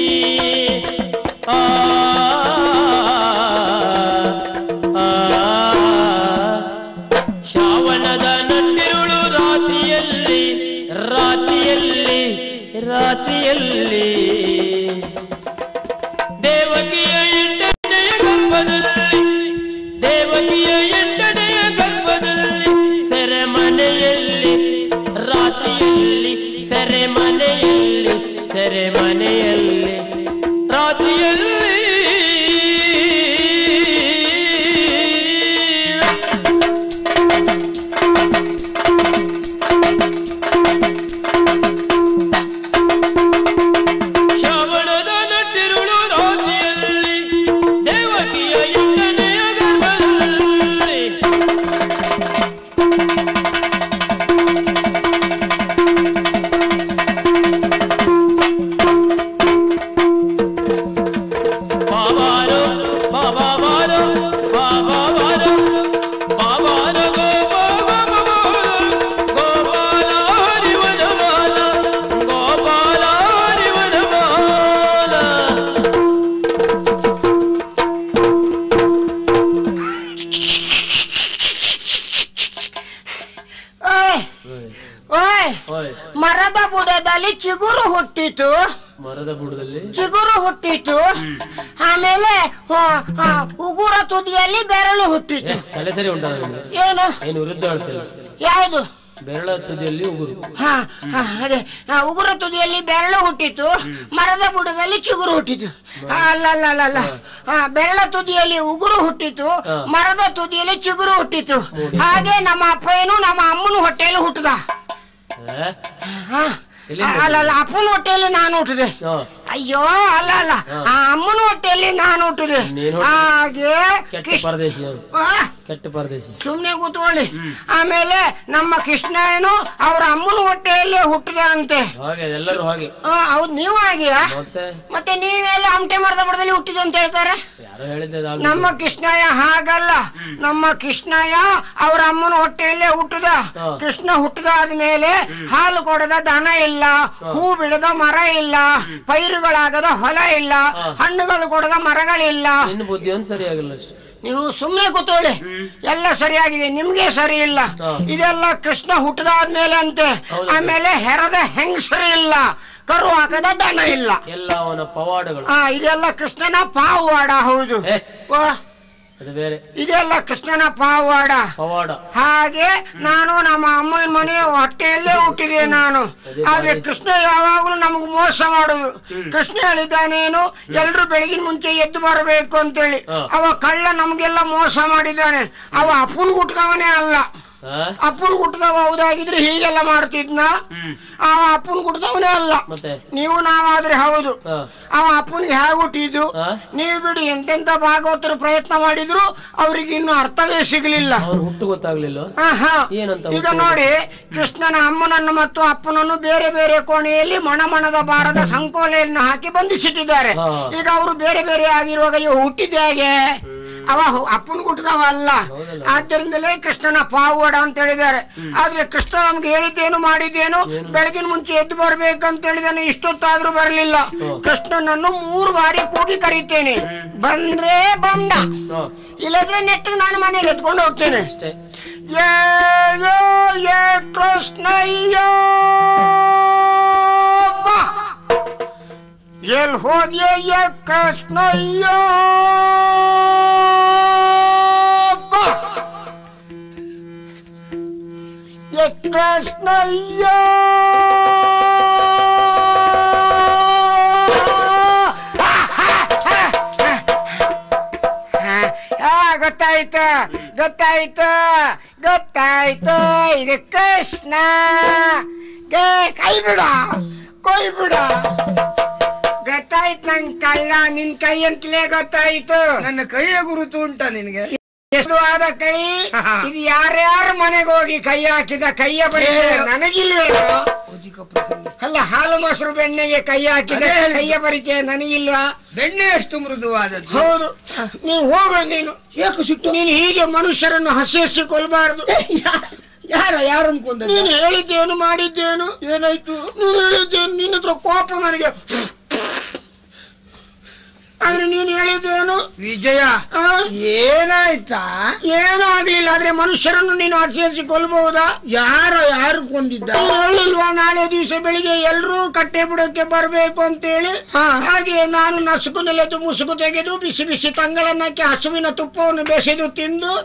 ಆ ಆ, ಶ್ರಾವಣದ ನಟ್ಟಿರುಳು ರಾತ್ರಿಯಲ್ಲಿ ರಾತ್ರಿಯಲ್ಲಿ ರಾತ್ರಿಯಲ್ಲಿ ದೇವಕಿಯ ಎಂಟನೆಯ ಗರ್ಭದಲ್ಲಿ ದೇವಕಿಯ ಎಂಟನೆಯ ಗರ್ಭದಲ್ಲಿ ಸೆರೆಮನೆಯಲ್ಲಿ ರಾತ್ರಿಯಲ್ಲಿ ಸೆರೆಮನೆಯಲ್ಲಿ ಸೆರೆಮನೆಯಲ್ಲಿ ರಾತ್ರಿಯಲ್ಲಿ ಶ್ರಾವಣದ ನಟ್ಟಿರುಳು ರಾತ್ರಿಯಲ್ಲಿ ದೇವಕಿಯ ಎಂಟನೆಯ ಗರ್ಭದಲ್ಲಿ ಬಾಬಾರೋ ಬಾಬಾರೋ ಬಾಬಾರೋ ಬಾಬಾರೋ ಗೋಪಾಲ ಹರಿವನಮಾಲ ಗೋಪಾಲ ಹರಿವನಮಾಲ ಓಯ್ ಓಯ್ ಓಯ್ ಮರದ ಬುಡದಲ್ಲಿ ಚಿಗುರು ಹುಟ್ಟಿತು ಮರದ ಬುಡದಲ್ಲಿ ಚಿಗುರು ಹುಟ್ಟಿತು ಆಮೇಲೆ ಆ, ಆ, ಉಗುರ ತುದಿಯಲ್ಲಿ ಬೆರಳು ಹುಟ್ಟಿತು ಏ, ತಲೆ ಸರಿ ಉಂಟಾ ನಿಮ್ಗೆ ಏನು ಏನು ವಿರುದ್ಧ ಹೇಳ್ತಿಲ್ಲ ಯಾವುದು ಬೆರಳ ತುದಿಯಲ್ಲಿ ಉಗುರು ಹಾ ಹಾ, ಅದೇ ಆ, ಉಗುರ ತುದಿಯಲ್ಲಿ ಬೆರಳು ಹುಟ್ಟಿತು ಮರದ ಬುಡದಲ್ಲಿ ಚಿಗುರು ಹುಟ್ಟಿತು ಆ, ಅಲ್ಲ ಅಲ್ಲ ಅಲ್ಲ ಅಲ್ಲ ಆ, ಬೆರಳ ತುದಿಯಲ್ಲಿ ಉಗುರು ಹುಟ್ಟಿತು ಹಾ. ಮರದ ತುದಿಯಲ್ಲಿ ಚಿಗುರು ಹುಟ್ಟಿತು ಮೂಡಿ. ಹಾಗೆ ನಮ್ಮ ಅಪ್ಪಯ್ಯನು ನಮ್ಮ ಅಮ್ಮನ ಹೊಟ್ಟೆಯಲ್ಲಿ ಹುಟ್ಟದ ಏ? ಹಾ ಎಲ್ಲಿಂದ ಅಲ್ಲ ಅಲ್ಲ ಅಪ್ಪನ ಹೊಟ್ಟೆಯಲ್ಲಿ ನಾನು ಹುಟ್ಟಿದೆ ಹಾ. ಅಯ್ಯೋ ಅಲ್ಲ ಅಲ್ಲ ಹಾ. ಆ ಅಮ್ಮನ ಹೊಟ್ಟೆಯಲ್ಲಿ ನಾನು ಹುಟ್ಟಿದೆ ನೀನು ಹುಟ್ಟಿದೆ. ಹಾಗೆ ಕೆಟ್ಟ ಕೃಷ್ಣ- ಪರದೇಶಿ ಅವ್ನು. ಆ, ಕೆಟ್ಟ ಪರದೇಶಿ ಸುಮ್ನೆ ಕೂತ್ಕೊಳ್ಳಿ ಆಮೇಲೆ ನಮ್ಮ ಕೃಷ್ಣನು ಅವ್ರ ಅಮ್ಮನ ಹೊಟ್ಟೆಯಲ್ಲಿ ಹುಟ್ಟಿದ ಅಂತೆ ಹಾಗೆ ಎಲ್ಲರೂ ಹಾಗೆ ಆ, ಹೌದ್ ನೀವು ಆಗಿಯಾ ಮತ್ತೆ ಮತ್ತೆ ನೀವೆಲ್ಲ ಅಮಟೆ ಮರದ ಬುಡದಲ್ಲಿ ಹುಟ್ಟಿದ ಅಂತ ಹೇಳ್ತಾರೆ ಯಾರೋ ಹೇಳಿದ್ದೆ ಅದು ಆಗ್ಲಿ. ನಮ್ಮ ಕೃಷ್ಣಯ್ಯ ಹಾಗಲ್ಲ ನಮ್ಮ ಕೃಷ್ಣಯ್ಯ ಅವ್ರ ಅಮ್ಮನ ಹೊಟ್ಟೆಯಲ್ಲೇ ಹುಟ್ಟದ ಹಾ. ಕೃಷ್ಣ ಹುಟ್ಟದಾದ್ಮೇಲೆ ಹಾಲು ಕೊಡದ ದನ ಇಲ್ಲ ಹೂ ಬಿಡದ ಮರ ಇಲ್ಲ ಪೈರುಗಳಾಗದ ಹೊಲ ಇಲ್ಲ ಹಾ. ಹಣ್ಣುಗಳು ಕೊಡದ ಮರಗಳಿಲ್ಲ ನಿನ್ನ ಬುದ್ಧಿ ಒಂದು ಸರಿಯಾಗಿಲ್ಲ ಅಷ್ಟೇ ನೀವು ಸುಮ್ಮನೆ ಕೂತೋಳಿ ಎಲ್ಲ ಸರಿಯಾಗಿದೆ ನಿಮ್ಗೆ ಸರಿ ಇಲ್ಲ ಹಾ. ಇದೆಲ್ಲ ಕೃಷ್ಣ ಹುಟ್ಟದಾದ್ಮೇಲೆ ಅಂತೆ ಹೌದು. ಆಮೇಲೆ ಹೆರದ ಹೆಂಗಸರು ಇಲ್ಲ ಕರು ಹಾಕದ ದನ ಇಲ್ಲ ಎಲ್ಲ ಅವನ ಪವಾಡಗಳು ಆ ಇದೆಲ್ಲ ಕೃಷ್ಣನ ಪಾವಾಡ ಹೌದು ಏ. ವಾ, ಅದು ಬೇರೆ ಇದೆಲ್ಲ ಕೃಷ್ಣನ ಪಾವಾಡ ಪವಾಡ ಹಾಗೆ ನಾನು ನಮ್ಮ ಅಮ್ಮನ ಮನೆ ಹೊಟ್ಟೆಯಲ್ಲೇ ಹುಟ್ಟಿದೆ ನಾನು ಆದ್ರೆ ಕೃಷ್ಣ ಯಾವಾಗಲೂ ನಮಗ್ ಮೋಸ ಮಾಡುದು ಕೃಷ್ಣ ಹೇಳಿದ್ದಾನೇನು ಎಲ್ರು ಬೆಳಗಿನ ಮುಂಚೆ ಎದ್ದು ಬರಬೇಕು ಅಂತೇಳಿ ಹಾ. ಅವ ಕಳ್ಳ ನಮ್ಗೆಲ್ಲ ಮೋಸ ಮಾಡಿದ್ದಾನೆ ಅವ ಅಪ್ಪನ ಹುಟ್ಟದವನೇ ಅಲ್ಲ ಆ? ಅಪ್ಪನ ಹುಟ್ಟದವ ಹೌದಾಗಿದ್ರೆ ಹೀಗೆಲ್ಲ ಮಾಡ್ತಿದ್ನ ಹ್ಮ್ ಅವ ಅಪ್ಪನ ಹುಟ್ಟದವನೇ ಅಲ್ಲ ಮತ್ತೆ ನೀವು ನಾವಾದ್ರೆ ಹೌದು ಹಾ. ಅವ ಅಪ್ಪನಿಗೆ ಹೇಗೆ ಹುಟ್ಟಿದ್ದು ಹಾ? ನೀವು ಬಿಡಿ ಎಂತೆಂತ ಭಾಗವತರು ಪ್ರಯತ್ನ ಮಾಡಿದ್ರು ಅವ್ರಿಗೆ ಇನ್ನು ಅರ್ಥವೇ ಸಿಗಲಿಲ್ಲ ಅವನು ಹುಟ್ಟು ಗೊತ್ತಾಗ್ಲಿಲ್ಲ ಆಹಾ. ಏನಂತ ಈಗ ಹುಟ್ಟು? ನೋಡಿ ಕೃಷ್ಣನ ಅಮ್ಮನನ್ನು ಮತ್ತು ಅಪ್ಪನನ್ನು ಬೇರೆ ಬೇರೆ ಕೋಣೆಯಲ್ಲಿ ಮಣಮಣದ ಬಾರದ ಸಂಕೋಲೆಯನ್ನು ಹಾಕಿ ಬಂಧಿಸಿಟ್ಟಿದ್ದಾರೆ ಹಾ. ಈಗ ಅವರು ಬೇರೆ ಬೇರೆ ಆಗಿರುವಾಗ ಇವು ಹುಟ್ಟಿದ ಹೇಗೆ ಅವ ಹು- ಅಪ್ಪನ ಹುಟ್ಟಿದವ ಅಲ್ಲ ಹೌದಲ್ಲ. ಆದ್ದರಿಂದಲೇ ಕೃಷ್ಣನ ಪಾವಡ ಅಂತ ಹೇಳಿದ್ದಾರೆ ಆದ್ರೆ ಕೃಷ್ಣ ನಮ್ಗೆ ಹೇಳಿದ್ದೇನು ಮಾಡಿದ್ದೇನು ಬೆಳಗಿನ ಮುಂಚೆ ಎದ್ದು ಬರ್ಬೇಕಂತ ಹೇಳಿದಾನೆ ಇಷ್ಟೊತ್ತಾದ್ರೂ ಬರಲಿಲ್ಲ ಹ್ಮ್. ಕೃಷ್ಣನನ್ನು ಮೂರು ಬಾರಿ ಕೂಗಿ ಕರೀತೇನೆ ಬಂದ್ರೆ ಬಂದ ಹಾ ಇಲ್ಲದ್ರೆ ನೆಟ್ಟಿಗೆ ನಾನು ಮನೆಗೆ ಎತ್ಕೊಂಡು ಹೋಗ್ತೇನೆ ಅಷ್ಟೇ ಯೇ ಯೋ ಯೇ ಕೃಷ್ಣಯ್ಯ ಬಾ. ಎಲ್ ಹೋದ್ಯ ಕೃಷ್ಣಯ್ಯ ಬಾ. ಎ ಕೃಷ್ಣಯ್ಯ ಆ, ಗೊತ್ತಾಯ್ತು ಗೊತ್ತಾಯ್ತು ಗೊತ್ತಾಯ್ತು ಇದು ಕೃಷ್ಣ ಗೆ ಕೈ ಬಿಡ ಕೈ ಬಿಡ ಗೊತ್ತಾಯ್ತು ನನ್ ಕಳ್ಳ ನಿನ್ ಕೈ ಅಂತಲೇ ಗೊತ್ತಾಯ್ತು ನನ್ನ ಕೈಯ ಗುರುತು ಉಂಟ ನಿನಗೆ ಎಷ್ಟು ಆದ ಕೈ ಇದು ಯಾರ್ಯಾರ ಮನೆಗೆ ಹೋಗಿ ಕೈ ಹಾಕಿದ ಕೈಯ ಬಳಿ ನನಗಿಲ್ವೇನು ಅಲ್ಲ ಹಾಲು ಮೊಸರು ಬೆಣ್ಣೆಗೆ ಕೈ ಹಾಕಿದ ಕೈಯ ಪರಿಚಯ ನನಗಿಲ್ವಾ ಬೆಣ್ಣೆ ಎಷ್ಟು ಮೃದುವಾದದ್ದು ಹೌದು ನೀನು ಹೋಗು ನೀನು ಯಾಕೆ ಸಿಟ್ಟು ನೀನು ಹೀಗೆ ಮನುಷ್ಯರನ್ನು ಹಸಿ ಕೊಲ್ಬಾರ್ದು ಯಾರ ಯಾರು ಅನ್ಕೊಂಡ ನೀನು ಹೇಳಿದ್ದೇನು ಮಾಡಿದ್ದೇನು ಏನಾಯ್ತು ನೀನು ಹೇಳಿದ್ದೇನು ನಿನ್ನ ಹತ್ರ ಕೋಪ ನನಗೆ ಆದ್ರೆ ನೀನು ಹೇಳಿದ್ದೇನು ವಿಜಯ ಆ? ಏನಾಯ್ತಾ ಏನಾಗ್ಲಿಲ್ಲ ಆದ್ರೆ ಮನುಷ್ಯರನ್ನು ನೀನು ಹಸಿ ಕೊಲ್ಬಹುದಾ ಯಾರ ಯಾರು ಕೊಂದಿದ್ದ ನೀನು ಹೇಳಿಲ್ವಾ ನಾಳೆ ದಿವಸ ಬೆಳಿಗ್ಗೆ ಎಲ್ಲರೂ ಕಟ್ಟೆ ಬುಡಕ್ಕೆ ಬರಬೇಕು ಅಂತೇಳಿ ಹಾಗೆ ನಾನು ನಸುಕು ನೆಲೆದು ಮುಸುಕು ತೆಗೆದು ಬಿಸಿ ಬಿಸಿ ತಂಗಳನ್ನಕ್ಕೆ ಹಸುವಿನ ತುಪ್ಪವನ್ನು ಬೆಸೆದು ತಿಂದು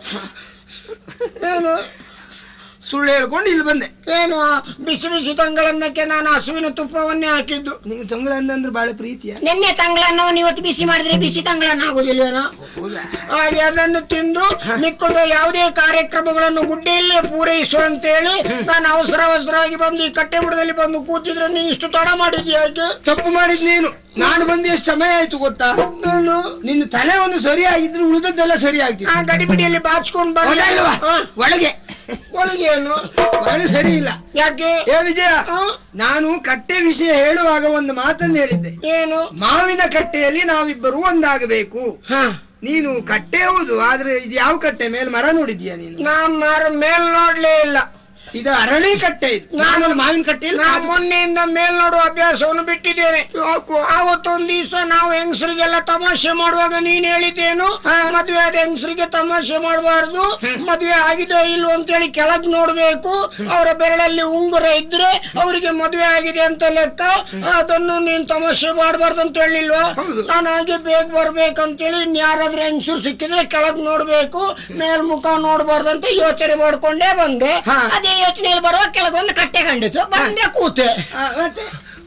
ಏನು ಸುಳ್ಳು ಹೇಳ್ಕೊಂಡು ಇಲ್ಲಿ ಬಂದೆ ಏನು ಬಿಸಿ ಬಿಸಿ ತಂಗಳನ್ನಕ್ಕೆ ನಾನು ಹಸುವಿನ ತುಪ್ಪವನ್ನೇ ಹಾಕಿದ್ದು ನಿಂಗೆ ತಂಗಳ ಅಂದ್ರೆ ಬಹಳ ಪ್ರೀತಿಯ ನಿನ್ನೆ ತಂಗಳನ್ನವನ್ನು ಇವತ್ತು ಬಿಸಿ ಮಾಡಿದ್ರೆ ಬಿಸಿ ತಂಗಳನ್ನ ಆಗುದಿಲ್ವೇನೋ ಹಾಗೆ ಅದನ್ನು ತಿಂದು ಮಿಕ್ಕುಳಿದ ಯಾವುದೇ ಕಾರ್ಯಕ್ರಮಗಳನ್ನು ಗುಡ್ಡೆಯಲ್ಲೇ ಪೂರೈಸು ಅಂತೇಳಿ ನಾನು ಅವಸರ ಅವಸರವಾಗಿ ಬಂದು ಈ ಕಟ್ಟೆ ಬುಡದಲ್ಲಿ ಬಂದು ಕೂತಿದ್ರೆ ನೀನು ಇಷ್ಟು ತಡ ಮಾಡಿದ್ಯಾ ಯಾಕೆ ತಪ್ಪು ಮಾಡಿದ್ ನೀನು ನಾನು ಬಂದು ಎಷ್ಟು ಸಮಯ ಆಯ್ತು ಗೊತ್ತಾ ನಾನು ನಿನ್ನ ತಲೆ ಒಂದು ಸರಿ ಆಗಿದ್ರೆ ಉಳಿದದ್ದೆಲ್ಲ ಸರಿ ಆಗ್ತಿತ್ತು ಆ ಗಡಿಬಿಡಿಯಲ್ಲಿ ಬಾಚ್ಕೊಂಡು ಬಂದೆ ಒಳಗಲ್ವಾ? ಹಾ, ಒಳಗೆ ಒಳಗೆ ಏನು ಒಳಗೆ ಸರಿ ಇಲ್ಲ ಯಾಕೆ ಏ ವಿಜಯ ಹಾ, ನಾನು ಕಟ್ಟೆ ವಿಷಯ ಹೇಳುವಾಗ ಒಂದು ಮಾತನ್ನು ಹೇಳಿದ್ದೆ ಏನು ಮಾವಿನ ಕಟ್ಟೆಯಲ್ಲಿ ನಾವಿಬ್ಬರು ಒಂದಾಗಬೇಕು ಹಾ ನೀನು ಕಟ್ಟೆ ಹೌದು ಆದ್ರೆ ಇದು ಯಾವ ಕಟ್ಟೆ ಮೇಲೆ ಮರ ನೋಡಿದ್ಯಾ ನೀನು ನಾನ್ ಮಾರ ಮೇಲ್ ನೋಡ್ಲೇ ಇಲ್ಲ ಇದು ಅರಳಿ ಕಟ್ಟೆ ಇದು ನಾನು ನಾನು ಮಾವಿನ ಕಟ್ಟೆ ನಾ ಮೊನ್ನೆಯಿಂದ ಮೇಲ್ ನೋಡುವ ಅಭ್ಯಾಸವನ್ನು ಬಿಟ್ಟಿದ್ದೇನೆ ಆವತ್ತೊಂದ್ ದಿವಸ ನಾವು ಹೆಂಗಸರಿಗೆಲ್ಲ ತಮಾಷೆ ಮಾಡುವಾಗ ನೀನ್ ಹೇಳಿದ್ದೇನು ಮದ್ವೆ ಆದ ಹೆಂಗಸರಿಗೆ ತಮಾಷೆ ಮಾಡಬಾರ್ದು ಮದ್ವೆ ಆಗಿದೆ ಇಲ್ವೋ ಅಂತೇಳಿ ಕೆಳಗ್ ನೋಡ್ಬೇಕು ಅವರ ಬೆರಳಲ್ಲಿ ಉಂಗುರ ಇದ್ರೆ ಅವರಿಗೆ ಮದ್ವೆ ಆಗಿದೆ ಅಂತ ಲೆಕ್ಕ ಅದನ್ನು ನೀನ್ ತಮಾಷೆ ಮಾಡಬಾರ್ದು ಅಂತ ಹೇಳಿಲ್ವಾ ನಾನು ಹಾಗೆ ಬೇಗ ಬರ್ಬೇಕಂತೇಳಿ ಇನ್ ಯಾರಾದ್ರೂ ಹೆಂಗಸರು ಸಿಕ್ಕಿದ್ರೆ ಕೆಳಗ್ ನೋಡ್ಬೇಕು ಮೇಲ್ ಮುಖ ನೋಡ್ಬಾರ್ದು ಅಂತ ಯೋಚನೆ ಮಾಡ್ಕೊಂಡೇ ಬಂದೆ ಹಾ. ಅದೇ ಯೋಚನೆಯಲ್ಲಿ ಬರುವ ಕೆಳಗೊಂದು ಕಟ್ಟೆ ಕಂಡಿತು ಬಂದೆ ಕೂತೆ ಮತ್ತೆ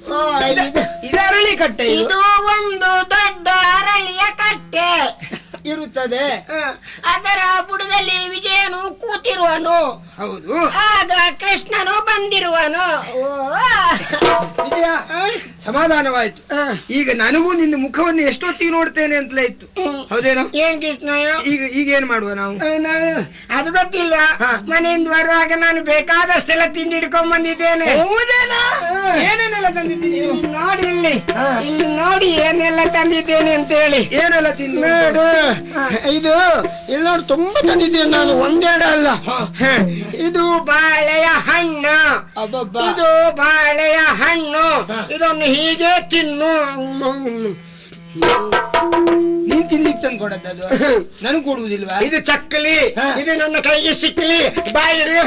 ಇದು ಅರಳಿ ಕಟ್ಟೆ ಇದು ಇದು ಒಂದು ದೊಡ್ಡ ಅರಳಿಯ ಕಟ್ಟೆ ಇರುತ್ತದೆ ಅದರ ಬುಡದಲ್ಲಿ ವಿಜಯನು ಕೂತಿರುವನು ಹೌದು ಆಗ ಕೃಷ್ಣನು ಬಂದಿರುವನು ಓ, ವಿಜಯ ಸಮಾಧಾನವಾಯ್ತು ಈಗ ನನಗೂ ನಿನ್ನ ಮುಖವನ್ನು ಎಷ್ಟೊತ್ತಿಗೆ ನೋಡ್ತೇನೆ ಅಂತಲೇ ಇತ್ತು ಹೌದೇನೋ ಏನ್ ಕೃಷ್ಣಯ್ಯ ಈಗ ಈಗ ಏನ್ ಮಾಡುವ ನಾವು ಆ, ನಾನು- ಅದು ಗೊತ್ತಿಲ್ಲ ಮನೆಯಿಂದ ಬರುವಾಗ ನಾನು ಬೇಕಾದಷ್ಟೆಲ್ಲ ತಿಂಡಿ ಹಿಡ್ಕೊಂಡ್ ಬಂದಿದ್ದೇನೆ ಹೌದೇನಾ ಏನೇನೆಲ್ಲ ತಂದಿದ್ದೀನಿ ನೀವು ಇಲ್ಲಿ ನೋಡಿ ಇಲ್ಲಿ ಇಲ್ಲಿ ನೋಡಿ ಏನೆಲ್ಲ ತಂದಿದ್ದೇನೆ ಅಂತ ಹೇಳಿ ಏನೆಲ್ಲ ತಿಂದು ನೋಡು ಇದು ಇಲ್ಲಿ ನೋಡಿ ತುಂಬಾ ತಂದಿದ್ದೇನೆ ನಾನು ಒಂದೆರಡು ಅಲ್ಲ ಹ, ಇದು ಬಾಳೆಯ ಹಣ್ಣು ಅಬ್ಬಬ್ಬ. ಇದು ಬಾಳೆಯ ಹಣ್ಣು ಇದನ್ನು ಹೀಗೆ ತಿನ್ನು ನೀನ್ ತಿನ್ಲಿಕ್ಕೆ ತಂದು ಕೊಡದ್ದು ನನಗೆ ಕೊಡುವುದಿಲ್ವಾ ಇದು ಚಕ್ಕಲಿ ಹ. ಇದು ನನ್ನ ಕೈಗೆ ಸಿಕ್ಕಲಿ ಬಾಯಿಗೆ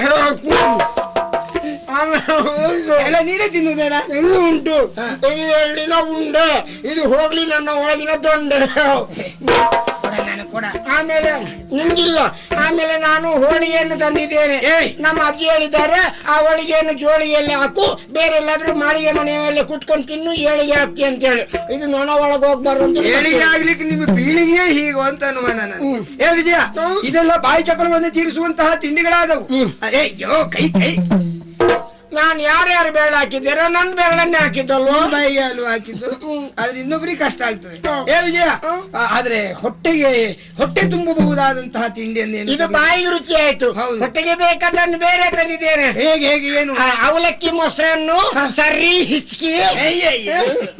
ಆಮೇಲೆ ಎಲ್ಲ ನೀನೇ ತಿನ್ನುವುದೇನಾ ಇನ್ನೂ ಉಂಟು ಇದು ಎಳ್ಳಿನ ಉಂಡೆ ಇದು ಹೋಗ್ಲಿ ನನ್ನ ಒಳಗಿನ ದೊಂಡೆ ಕೊಡ ನನಗೆ ಕೊಡ ಆಮೇಲೆ ನಿಮ್ಗಿಲ್ಲ ಆಮೇಲೆ ನಾನು ಹೋಳಿಗೆಯನ್ನು ತಂದಿದ್ದೇನೆ ಏಯ್! ನಮ್ಮ ಅಜ್ಜಿ ಹೇಳಿದ್ದಾರೆ ಆ ಹೋಳಿಗೆಯನ್ನು ಜೋಳಿಗೆಯಲ್ಲಿ ಹಾಕು ಬೇರೆ ಎಲ್ಲಾದ್ರೂ ಮಾಳಿಗೆ ಮನೆ ಮೇಲೆ ಕುತ್ಕೊಂಡು ತಿನ್ನು ಏಳಿಗೆ ಹಾಕಿ ಅಂತೇಳಿ ಇದು ನೊಣ ಒಳಗೆ ಹೋಗ್ಬಾರ್ದು ಅಂತ ಏಳಿಗೆ ಆಗ್ಲಿಕ್ಕೆ ನಿಮ್ಮ ಪೀಳಿಗೆ ಹೀಗು ಅಂತ ಅನುಮಾನ ನನಗೆ. ಏ ವಿಜಯ ಇದೆಲ್ಲ ಬಾಯಿ ಚಪಲವನ್ನು ತೀರಿಸುವಂತಹ ತಿಂಡಿಗಳಾದವು ಅಯ್ಯೋ ಕೈ ಕೈ ನಾನು ಯಾರ್ಯಾರು ಬೆರಳು ಹಾಕಿದ್ದೀರೋ ನನ್ನ ಬೆರಳನ್ನೇ ಹಾಕಿದ್ದಲ್ವೋ ಬಾಯಿಗೆ ಅಲ್ವಾ ಹಾಕಿದ್ದು ಆದ್ರೆ ಇನ್ನೊಬ್ಬರಿಗೆ ಕಷ್ಟ ಆಗ್ತದೆ ಏ ವಿಜಯ ಆ, ಆದ್ರೆ ಹೊಟ್ಟೆಗೆ ಹೊಟ್ಟೆ ತುಂಬಬಹುದಾದಂತಹ ತಿಂಡಿಯನ್ನೇನು ಇದು ಬಾಯಿಗೆ ರುಚಿ ಆಯ್ತು ಹೌದು. ಹೊಟ್ಟೆಗೆ ಬೇಕಾದನ್ನು ಬೇರೆ ತಂದಿದ್ದೇನೆ ಹೇಗೆ ಹೇಗೆ ಏನು ಆ, ಅವಲಕ್ಕಿ ಮೊಸರನ್ನು ಸರಿ ಹಿಚ್ಕಿ ಅಯ್ಯಯ್ಯ.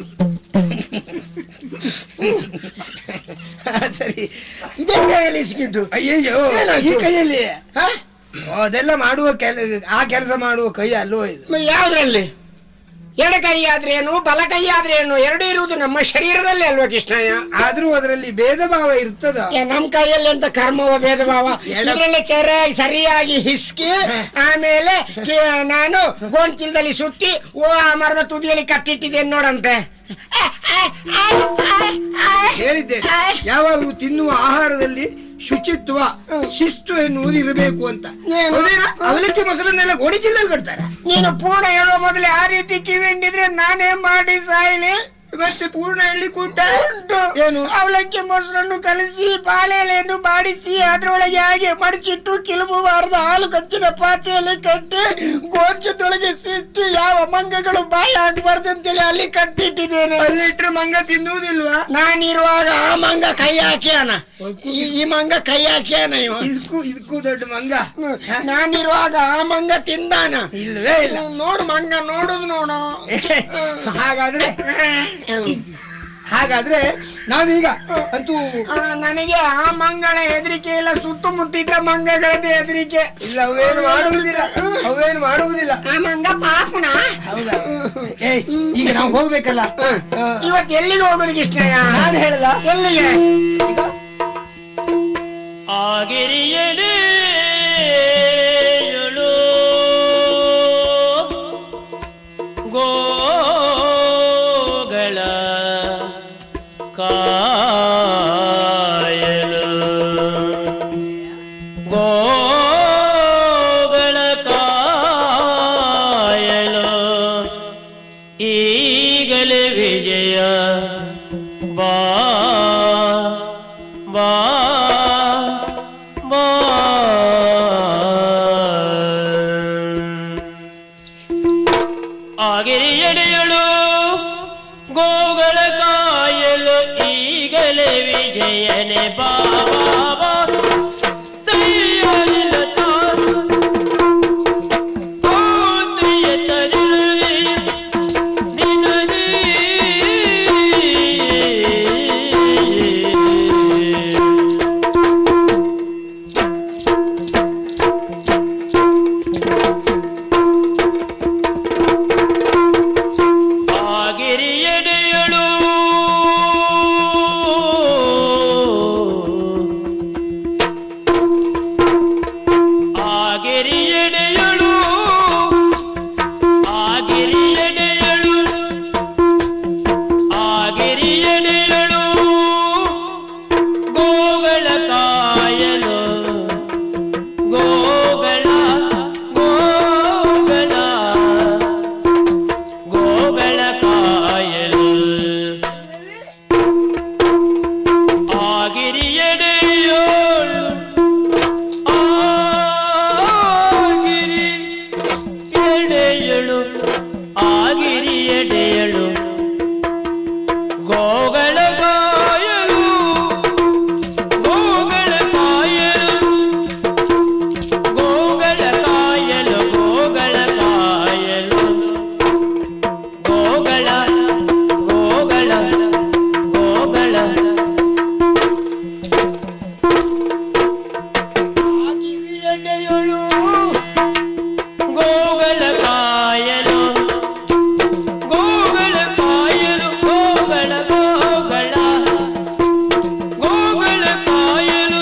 ಸರಿ ಇದೇ ಕೈಯಲ್ಲಿ ಹಿಚ್ಕಿದ್ದು ಅಯ್ಯಯ್ಯೋ ಈ ಕೈಯಲ್ಲಿ ಹ? ಓ, ಅದೆಲ್ಲ ಮಾಡುವ ಕೆಲ ಆ ಕೆಲಸ ಮಾಡುವ ಕೈ ಅಲ್ವೋ ಇದು ಮ- ಯಾವ್ದ್ರಲ್ಲಿ ಎಡ ಕೈ ಆದ್ರೇನು ಬಲ ಕೈ ಆದ್ರೇನು ಎರಡೂ ಇರುವುದು ನಮ್ಮ ಶರೀರದಲ್ಲಿ ಅಲ್ವಾ ಕೃಷ್ಣಯ್ಯ ಆದ್ರೂ ಅದರಲ್ಲಿ ಭೇದ ಭಾವ ಇರ್ತದ ಏ, ನಮ್ ಕೈಯಲ್ಲಿ ಅಂತ ಕರ್ಮವ ಭೇದ ಭಾವ ಎಡ- ಇದರಲ್ಲಿ ಸರಿಯಾಗಿ ಸರಿಯಾಗಿ ಹಿಸ್ಕಿ ಆಮೇಲೆ ಕಿ- ನಾನು ಗೋಣ್ಚೀಲದಲ್ಲಿ ಸುತ್ತಿ ಓ ಆ ಮರದ ತುದಿಯಲ್ಲಿ ಕಟ್ಟಿಟ್ಟಿದ್ದೇನೆ ನೋಡಂತೆ ಆ, ಆ, ಹೇಳಿದ್ದೇನೆ ಯಾವಾಗಲೂ ತಿನ್ನುವ ಆಹಾರದಲ್ಲಿ ಶುಚಿತ್ವ ಶಿಸ್ತು ಎನ್ನುವುದು ಇರಬೇಕು ಅಂತ ಏನು? ಹೌದೇನೋ? ಅವಲಕ್ಕಿ ಮೊಸರನ್ನೆಲ್ಲ ಗೋಡಿ ಜಿಲ್ಲೆಯಲ್ಲಿ ಕೊಡ್ತಾರೆ ನೀನು ಪೂರ್ಣ ಹೇಳೋ ಮೊದಲು ಆ ರೀತಿ ಕಿವಿ ಹಿಂಡಿದ್ರೆ ನಾನೇ ಮಾಡಿ ಸಾಯ್ಲಿ ಮತ್ತೆ ಪೂರ್ಣ ಹೇಳಿ ಕೂಟ ಉಂಟು ಏನು? ಅವಲಕ್ಕಿ ಮೊಸರನ್ನು ಕಲಸಿ ಬಾಳೆ ಎಲೆಯನ್ನು ಬಾಡಿಸಿ ಅದ್ರೊಳಗೆ ಹಾಗೆ ಮಡಚಿಟ್ಟು ಕಿಲುಬುವಾರದ ಹಾಲು ಕಚ್ಚಿದ ಪಾತ್ರೆಯಲ್ಲಿ ಕಟ್ಟಿ ಗೋಚದೊಳಗೆ ಸಿಕ್ಕಿ ಯಾವ ಮಂಗಗಳು ಬಾಯಿ ಹಾಕಬಾರ್ದು ಅಂತೇಳಿ ಅಲ್ಲಿ ಕಟ್ಟಿಟ್ಟಿದ್ದೇನೆ ಅಲ್ಲಿಟ್ರೆ ಮಂಗ ತಿನ್ನುವುದಿಲ್ವಾ ನಾನಿರುವಾಗ ಆ ಮಂಗ ಕೈ ಹಾಕ್ಯಾನ ಈ- ಈ ಮಂಗ ಕೈ ಹಾಕ್ಯಾನ ಇವ ಇದಕ್ಕೂ ಇದಕ್ಕೂ ದೊಡ್ಡ ಮಂಗ ಹ? ನಾನಿರುವಾಗ ಆ ಮಂಗ ತಿಂದಾನ ಇಲ್ವೇ ಇಲ್ಲ ನೋಡು ಮಂಗ ನೋಡುದು ನೋಡು ಹಾಗಾದ್ರೆ ಹಾಗಾದ್ರೆ ನಾವೀಗ ಅಂತೂ ಆ, ನನಗೆ ಆ ಮಂಗಳ ಹೆದರಿಕೆ ಇಲ್ಲ ಸುತ್ತಮುತ್ತಿದ್ದ ಮಂಗಗಳದ್ದು ಹೆದರಿಕೆ ಇಲ್ಲ ಅವೇನು ಮಾಡುವುದಿಲ್ಲ ಅವೇನು ಮಾಡುವುದಿಲ್ಲ ಆ ಮಂಗ ಪಾಪುಣ ಹೌದಾ ಏಯ್ ಈಗ ನಾವು ಹೋಗ್ಬೇಕಲ್ಲ ಆ, ಇವತ್ತು ಎಲ್ಲಿಗೆ ಹೋಗೋದು ಕೃಷ್ಣಯ್ಯ ನಾನು ಹೇಳಲ್ಲ ಎಲ್ಲಿಗೆ ಈಗ ಆಗಿರಿಯಲೇ ಏಳು ಗೋಗಳ ಕಾಯಲು ಗೋಗಳ ಕಾಯಲು ಈಗಲೇ ವಿಜಯ ಬಾ ಬಾ ಬಾ ಆಗಿರಿಯಡೆಯಳು ಗೋಗಳ ಕಾಯಲು ಈಗಲೇ ವಿಜಯನೆ ಬಾಬಾ ತೈಯಲಿಲ್ಲ ತಾತ್ರಿಯ ತರಲಿ ನಿನದಿ ಆಗಿರಿಯಡೆಯಳು ಆಗಿರಿಯಡೆಯಳು ಆಗಿರಿಯಡೆಯಳು ಆಗಿರಿಯಡೆಯಳು ಗೋಗಳ ಕಾಯಲು ಗೋಗಳ ಗೋಗಳ ಗೋಗಳ ಕಾಯಲು ಆಗಿರಿಯಡೆಯೋಳು ಆಗಿರಿ ಎಡೆಯಳು ಆಗಿರಿ ಎಡೆಯಳು ಗೋಗಳ ಕಾಯಲು ಗೋಗಳ ಕಾಯಲು ಗೋಗಳ ಕಾಯಲು ಗೋಗಳ ಕಾಯಲು ಗೋಗಳ ಗೋಗಳ ಗೋಗಳ ಗೋಗಳ ಕಾಯಲು ಗೋಗಳ ಕಾಯಲು ಗೋಗಳ ಗೋಗಳ ಗೋಗಳ ಕಾಯಲು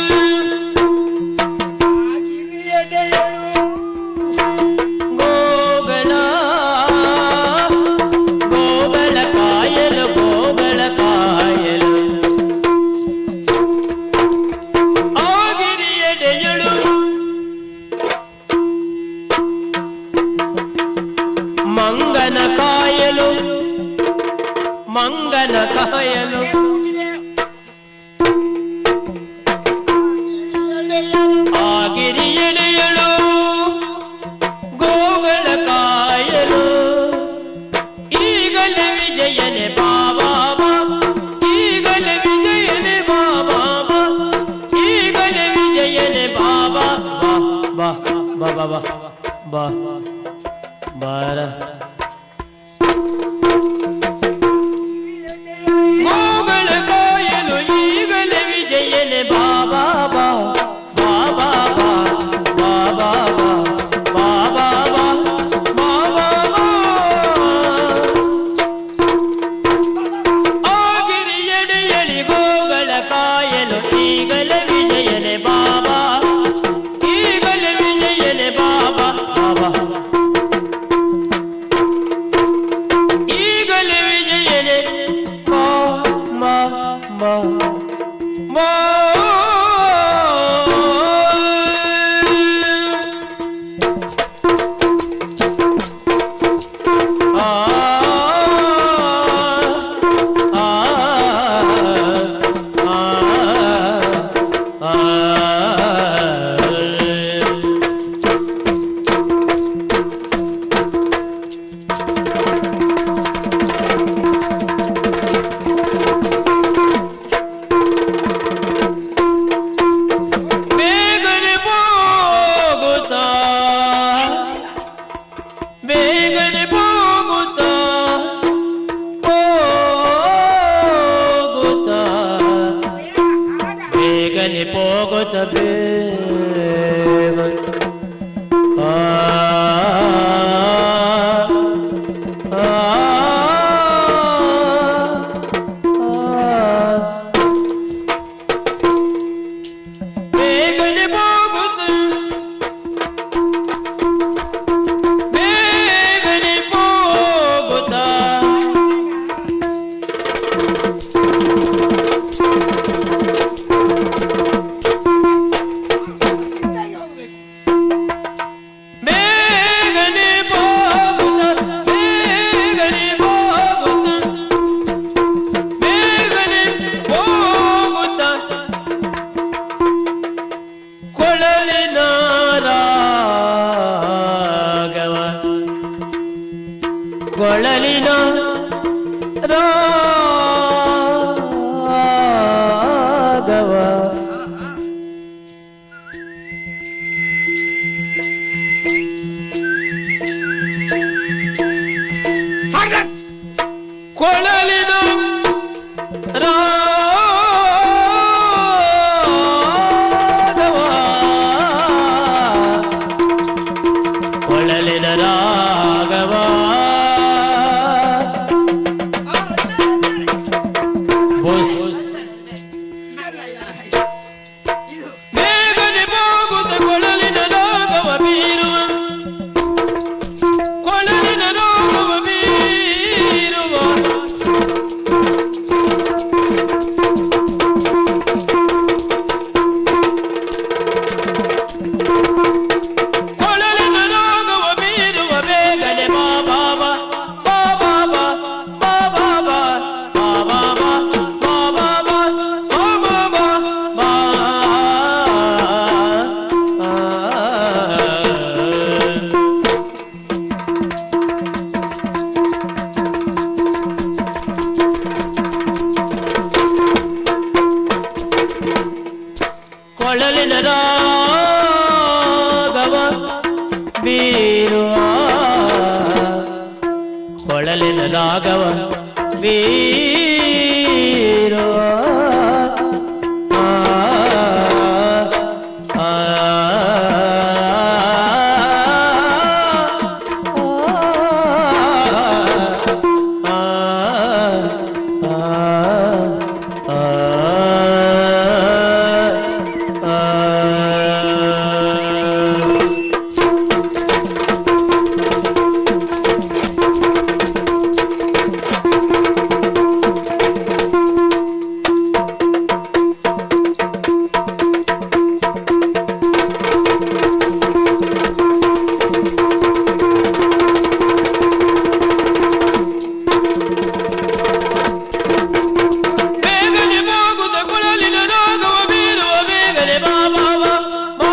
ಗೋಗಳ ಗೋಗಳ ಕಾಯಲು ಗೋಗಳ ಕಾಯಲು ಆಗಿರಿಯಡೆಯಳು ಮಂಗನ ಕಾಯಲು ಮಂಗನ ಕಾಯಲು ಆಗಿರಿಯಡೆಯಳು ಗೋಗಳ ಕಾಯಲು ಈಗಲೇ ವಿಜಯನೆ ಬಾಬಾ ಈಗಲೇ ವಿಜಯನೆ ಬಾಬಾ ಈಗಲೇ ವಿಜಯನೆ ಬಾಬಾ ಬಾ ಬಾ ಬಾ ಬಾ ಬಾ ಬಾರ ಗೋಗಳ ಕಾಯಲು ಈಗಲೇ ವಿಜಯನೆ ಬಾಬಾ ಬಾ ಬಾಬಾ ಬಾ ಬಾಬಾ ಬಾ ಬಾಬಾ ಬಾ ಬಾಬಾ ಆಗಿರಿಯಡೆಯಲಿ ಗೋಗಳ ಕಾಯಲು ಈಗಲೇ ವಿಜಯನೆ ಬಾಬಾ ಈಗಲೇ ವಿಜಯನೆ ಬಾಬಾ ಬಾಬಾ ಬಾ ಆ ಆ ಆ ಆ ಬೇಗನೆ ಹೋಗುತ್ತಾ ಬೇಗನೆ ಹೋಗುತ್ತಾ ಹೋಗುತ್ತಾ ಬೇಗನೆ ಹೋಗುತ್ತ ಬೇಗ ಆ ಆ, ಆ. ಬೇಗನೆ ಹೋಗುತ್ತ ಬೇಗನೆ ಹೋಗುತ್ತ ಬೇಗನೆ ಹೋಗುತ್ತ ಬೇಗನೆ ಹೋಗುತ್ತ ಬೇಗನೆ ಹೋಗುತ್ತ ಕೊಳಲಿನ ರಾಗವ ಕೊಳಲಿನ ರಾಗವ ಕೊಳಲಿನ ರಾಗವ ಕೊಳಲಿನ ರಾಗವ ಬುಸ್ ಬೇಗನೆ ಹೋಗುತ್ತ ಕೊಳಲಿನ ರಾಗವ ಬೀರುವ ಕೊಳಲಿನ ರಾಗವ ಬೀರುವ ಕೊಳಲಿನ ರಾಗವ ಬೀರುವ ಬೇಗನೆ ಬಾ ಬಾ ಬಾ ಬಾ ಬಾ ಬಾ ಬಾ ಬಾ ಬಾ ಬಾ ಬಾ ಬಾ ಬಾ ಬಾ ಬಾ ಬಾ ಬಾ ಬಾ ಬಾ ಕೊಳಲಿನ ರಾಗವ ಬೀರುವ ಕೊಳಲಿನ ರಾಗವ ಬೀರುವ ಆ, ಆ, ಆ, ಆ, ಆ, ಆ. ಬೇಗನೆ ಹೋಗುತ್ತ ಕೊಳಲಿನ ರಾಗವ ಬೀರುವ ಬೇಗನೆ ಬಾ ಬಾ ಬಾ ಬಾ.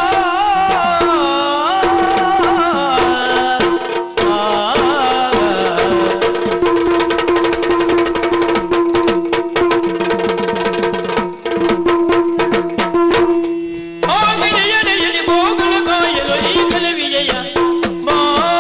ಆಗಿನ ಎಡೆಯಲ್ಲಿ ಗೋಗಳ ಕಾಯಲು ಈಗಲೇ ವಿಜಯ ಬಾ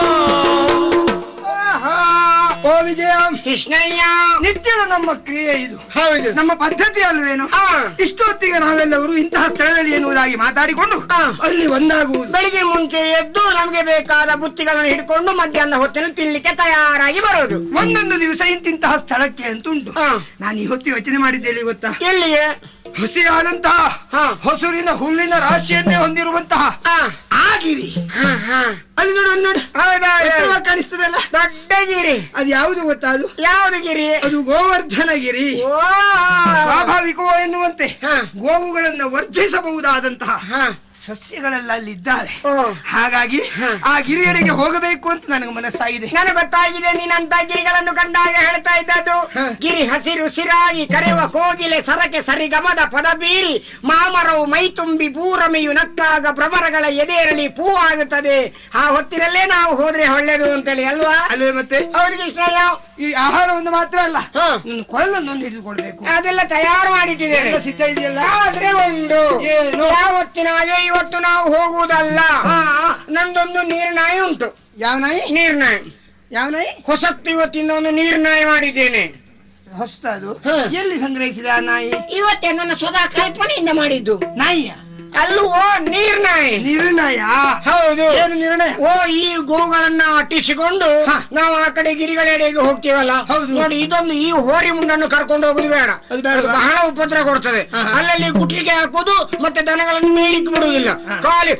ಓ ವಿಜಯ ಕೃಷ್ಣಯ್ಯ ನಿತ್ಯದ ನಮ್ಮ ಕ್ರಿಯೆ ಇದು ಹೌದು ನಮ್ಮ ಪದ್ಧತಿ ಅಲ್ವೇನು ಹಾ. ಇಷ್ಟೊತ್ತಿಗೆ ನಾವೆಲ್ಲರೂ ಇಂತಹ ಸ್ಥಳದಲ್ಲಿ ಎನ್ನುವುದಾಗಿ ಮಾತಾಡಿಕೊಂಡು ಹಾ. ಅಲ್ಲಿ ಒಂದಾಗುವುದು ಬೆಳಿಗ್ಗೆ ಮುಂಚೆ ಎದ್ದು ನಮಗೆ ಬೇಕಾದ ಬುತ್ತಿಗಳನ್ನು ಹಿಡ್ಕೊಂಡು ಮಧ್ಯಾಹ್ನ ಹೊತ್ತಿನ ತಿನ್ಲಿಕ್ಕೆ ತಯಾರಾಗಿ ಬರೋದು ಒಂದೊಂದು ದಿವಸ ಇಂತಿಂತಹ ಸ್ಥಳಕ್ಕೆ ಅಂತ ಉಂಟು ಹಾ. ನಾನು ಈ ಹೊತ್ತು ಯೋಚನೆ ಮಾಡಿದ್ದೇನೆ ಗೊತ್ತಾ ಎಲ್ಲಿಗೆ ಹಸಿಯಾದಂತಹ ಹಾ. ಹೊಸೂರಿನ ಹುಲ್ಲಿನ ರಾಶಿಯನ್ನೇ ಹೊಂದಿರುವಂತಹ ಆ, ಆಗಿರಿ ಹಾ, ಹಾ. ಅಲ್ಲಿ ನೋಡು ಅಲ್ಲಿ ನೋಡು ಹೌದಾ ಎತ್ತರವಾಗಿ ಕಾಣಿಸ್ತದಲ್ಲ ದೊಡ್ಡ ಗಿರಿ ಅದು ಯಾವುದು ಗೊತ್ತಾ ಅದು ಯಾವ್ದು ಗಿರಿ ಅದು ಅದು ಗೋವರ್ಧನಗಿರಿ ಓ ಸ್ವಾಭಾವಿಕವೋ ಎನ್ನುವಂತೆ ಹಾ. ಗೋವುಗಳನ್ನು ವರ್ಧಿಸಬಹುದಾದಂತಹ ಹಾ. ಸಸ್ಯಗಳೆಲ್ಲ ಅಲ್ಲಿದ್ದಾರೆ ಓ. ಹಾಗಾಗಿ ಆ ಗಿರಿಯಡೆಗೆ ಹೋಗಬೇಕು ಅಂತ ನನಗೆ ಮನಸ್ಸಾಗಿದೆ ನನಗೆ ಗೊತ್ತಾಗಿದೆ ನೀನಂತ ಗಿರಿಗಳನ್ನು ಕಂಡಾಗ ಹೇಳ್ತಾ ಇದ್ದದ್ದು ಹ. ಗಿರಿ ಹಸಿರು ಸಿರಾಗಿ ಕರೆವ ಕೋಗಿಲೆ ಸರಕೆ ಸರಿಗಮದ ಪದ ಬೀರಿ ಮಾಮರವು ಮೈ ತುಂಬಿ ಭೂರಮೆಯು ನಕ್ಕಾಗ ಭ್ರಮರಗಳ ಎದೆಯರಳಿ ಆಗುತ್ತದೆ ಆ ಹೊತ್ತಿನಲ್ಲೇ ನಾವು ಹೋದ್ರೆ ಒಳ್ಳೇದು ಅಂತೇಳಿ ಅಲ್ವಾ ಅಲ್ವೇ ಮತ್ತೆ ಅವ್ರಿಗೆ ಇಷ್ಟ ಈ ಆಹಾರವನ್ನು ಮಾತ್ರ ಅಲ್ಲ ಹಾ. ನನ್ನ ಕೊಳಲನ್ನು ಹಿಡಿದುಕೊಳ್ಬೇಕು ಅದೆಲ್ಲ ತಯಾರು ಮಾಡಿಟ್ಟಿದ್ದೇನೆ ಎಲ್ಲ ಸಿದ್ಧ ಇದೆಯಲ್ಲ ಆದ್ರೆ ಒಂದು ಏನು? ಯಾವತ್ತಿನ ಹಾಗೆ ಇವತ್ತು ನಾವು ಹೋಗುವುದಲ್ಲ ಹಾ. ನಂದೊಂದು ನೀರ್ನಾಯಿ ಉಂಟು ಯಾವ ನಾಯಿ ನೀರ್ನಾಯಿ ಯಾವ ನಾಯಿ ಹೊಸತ್ತು ಇವತ್ತಿನ ಒಂದು ನೀರ್ನಾಯಿ ಮಾಡಿದ್ದೇನೆ ಹೊಸ್ತ ಅದು ಹಾ. ಎಲ್ಲಿ ಸಂಗ್ರಹಿಸಿದೆ ಆ ನಾಯಿ ಇವತ್ತೇ ನನ್ನ ಸ್ವತಃ ಕಲ್ಪನೆಯಿಂದ ಮಾಡಿದ್ದು ನಾಯಿಯ ಅಲ್ಲವೋ ನೀರ್ನಾಯಿ ನಿರ್ಣಯ ಹೌದು ಏನು ನಿರ್ಣಯ ಓ ಈ ಗೋಗಳನ್ನ ಅಟ್ಟಿಸಿಕೊಂಡು ಹಾ. ನಾವು ಆ ಕಡೆ ಗಿರಿಗಳೆಡೆಗೆ ಹೋಗ್ತೀವಲ್ಲ ಹೌದು. ನೋಡಿ ಇದೊಂದು ಈ ಹೋರಿ ಮುಂಡನ್ನು ಕರ್ಕೊಂಡು ಹೋಗುದು ಬೇಡ ಅದು ಬೇಡವಾ? ಅದು ಬಹಳ ಉಪದ್ರ ಕೊಡ್ತದೆ ಹಾ, ಹಾ. ಅಲ್ಲಲ್ಲಿ ಕುಟ್ಲಿಕ್ಕೆ ಹಾಕುದು ಮತ್ತೆ ದನಗಳನ್ನು ಮೇಲಿಕ್ಕೆ ಬಿಡುವುದಿಲ್ಲ ಹಾ. ಖಾಲಿ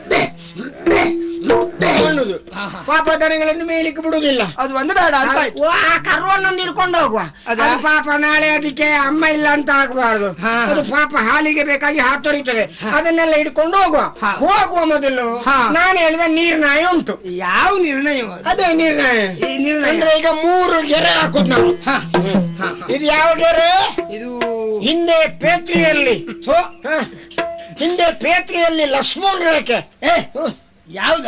ಅನ್ನುದು. ಹಾ, ಹಾ. ಪಾಪ ದನಗಳನ್ನು ಮೇಲಿಕ್ಕೆ ಬಿಡುವುದಿಲ್ಲ ಅದು ಒಂದು ಬೇಡ ಅಂತ ಆಯ್ತು. ಓ, ಆ ಕರುವನ್ನು ಹಿಡ್ಕೊಂಡು ಹೋಗುವ ಅದಾ? ಅದು ಪಾಪ ನಾಳೆ ಅದಕ್ಕೆ ಅಮ್ಮ ಇಲ್ಲ ಅಂತ ಆಗ್ಬಾರ್ದು ಹಾ. ಅದು ಪಾಪ ಹಾಲಿಗೆ ಬೇಕಾಗಿ ಹಾತೊರಿತದೆ ಅದನ್ನೆಲ್ಲ ಹಿಡ್ಕೊಂಡು ಹೋಗುವ ಹಾ. ಹೋಗುವ ಮೊದಲು ಹಾ. ನಾನು ಹೇಳಿದ ನೀರ್ನಾಯಿ ಉಂಟು ಯಾವ ನಿರ್ಣಯ ಅದು? ಅದೇ ನಿರ್ಣಯ ಈ ನಿರ್ಣಯ ಅಂದ್ರೆ ಈಗ ಮೂರು ಗೆರೆ ಹಾಕುದು ನಾವು ಹಾ. ಹಾ, ಹಾ. ಇದು ಯಾವ ಗೆರೆ ಇದು ಹಿಂದೆ ಪೇತ್ರಿಯಲ್ಲಿ ಥೋ. ಹ. ಹಿಂದೆ ಪೇತ್ರಿಯಲ್ಲಿ ಲಕ್ಷ್ಮಣ್ ರೇಖೆ ಏ ಯಾವ್ದ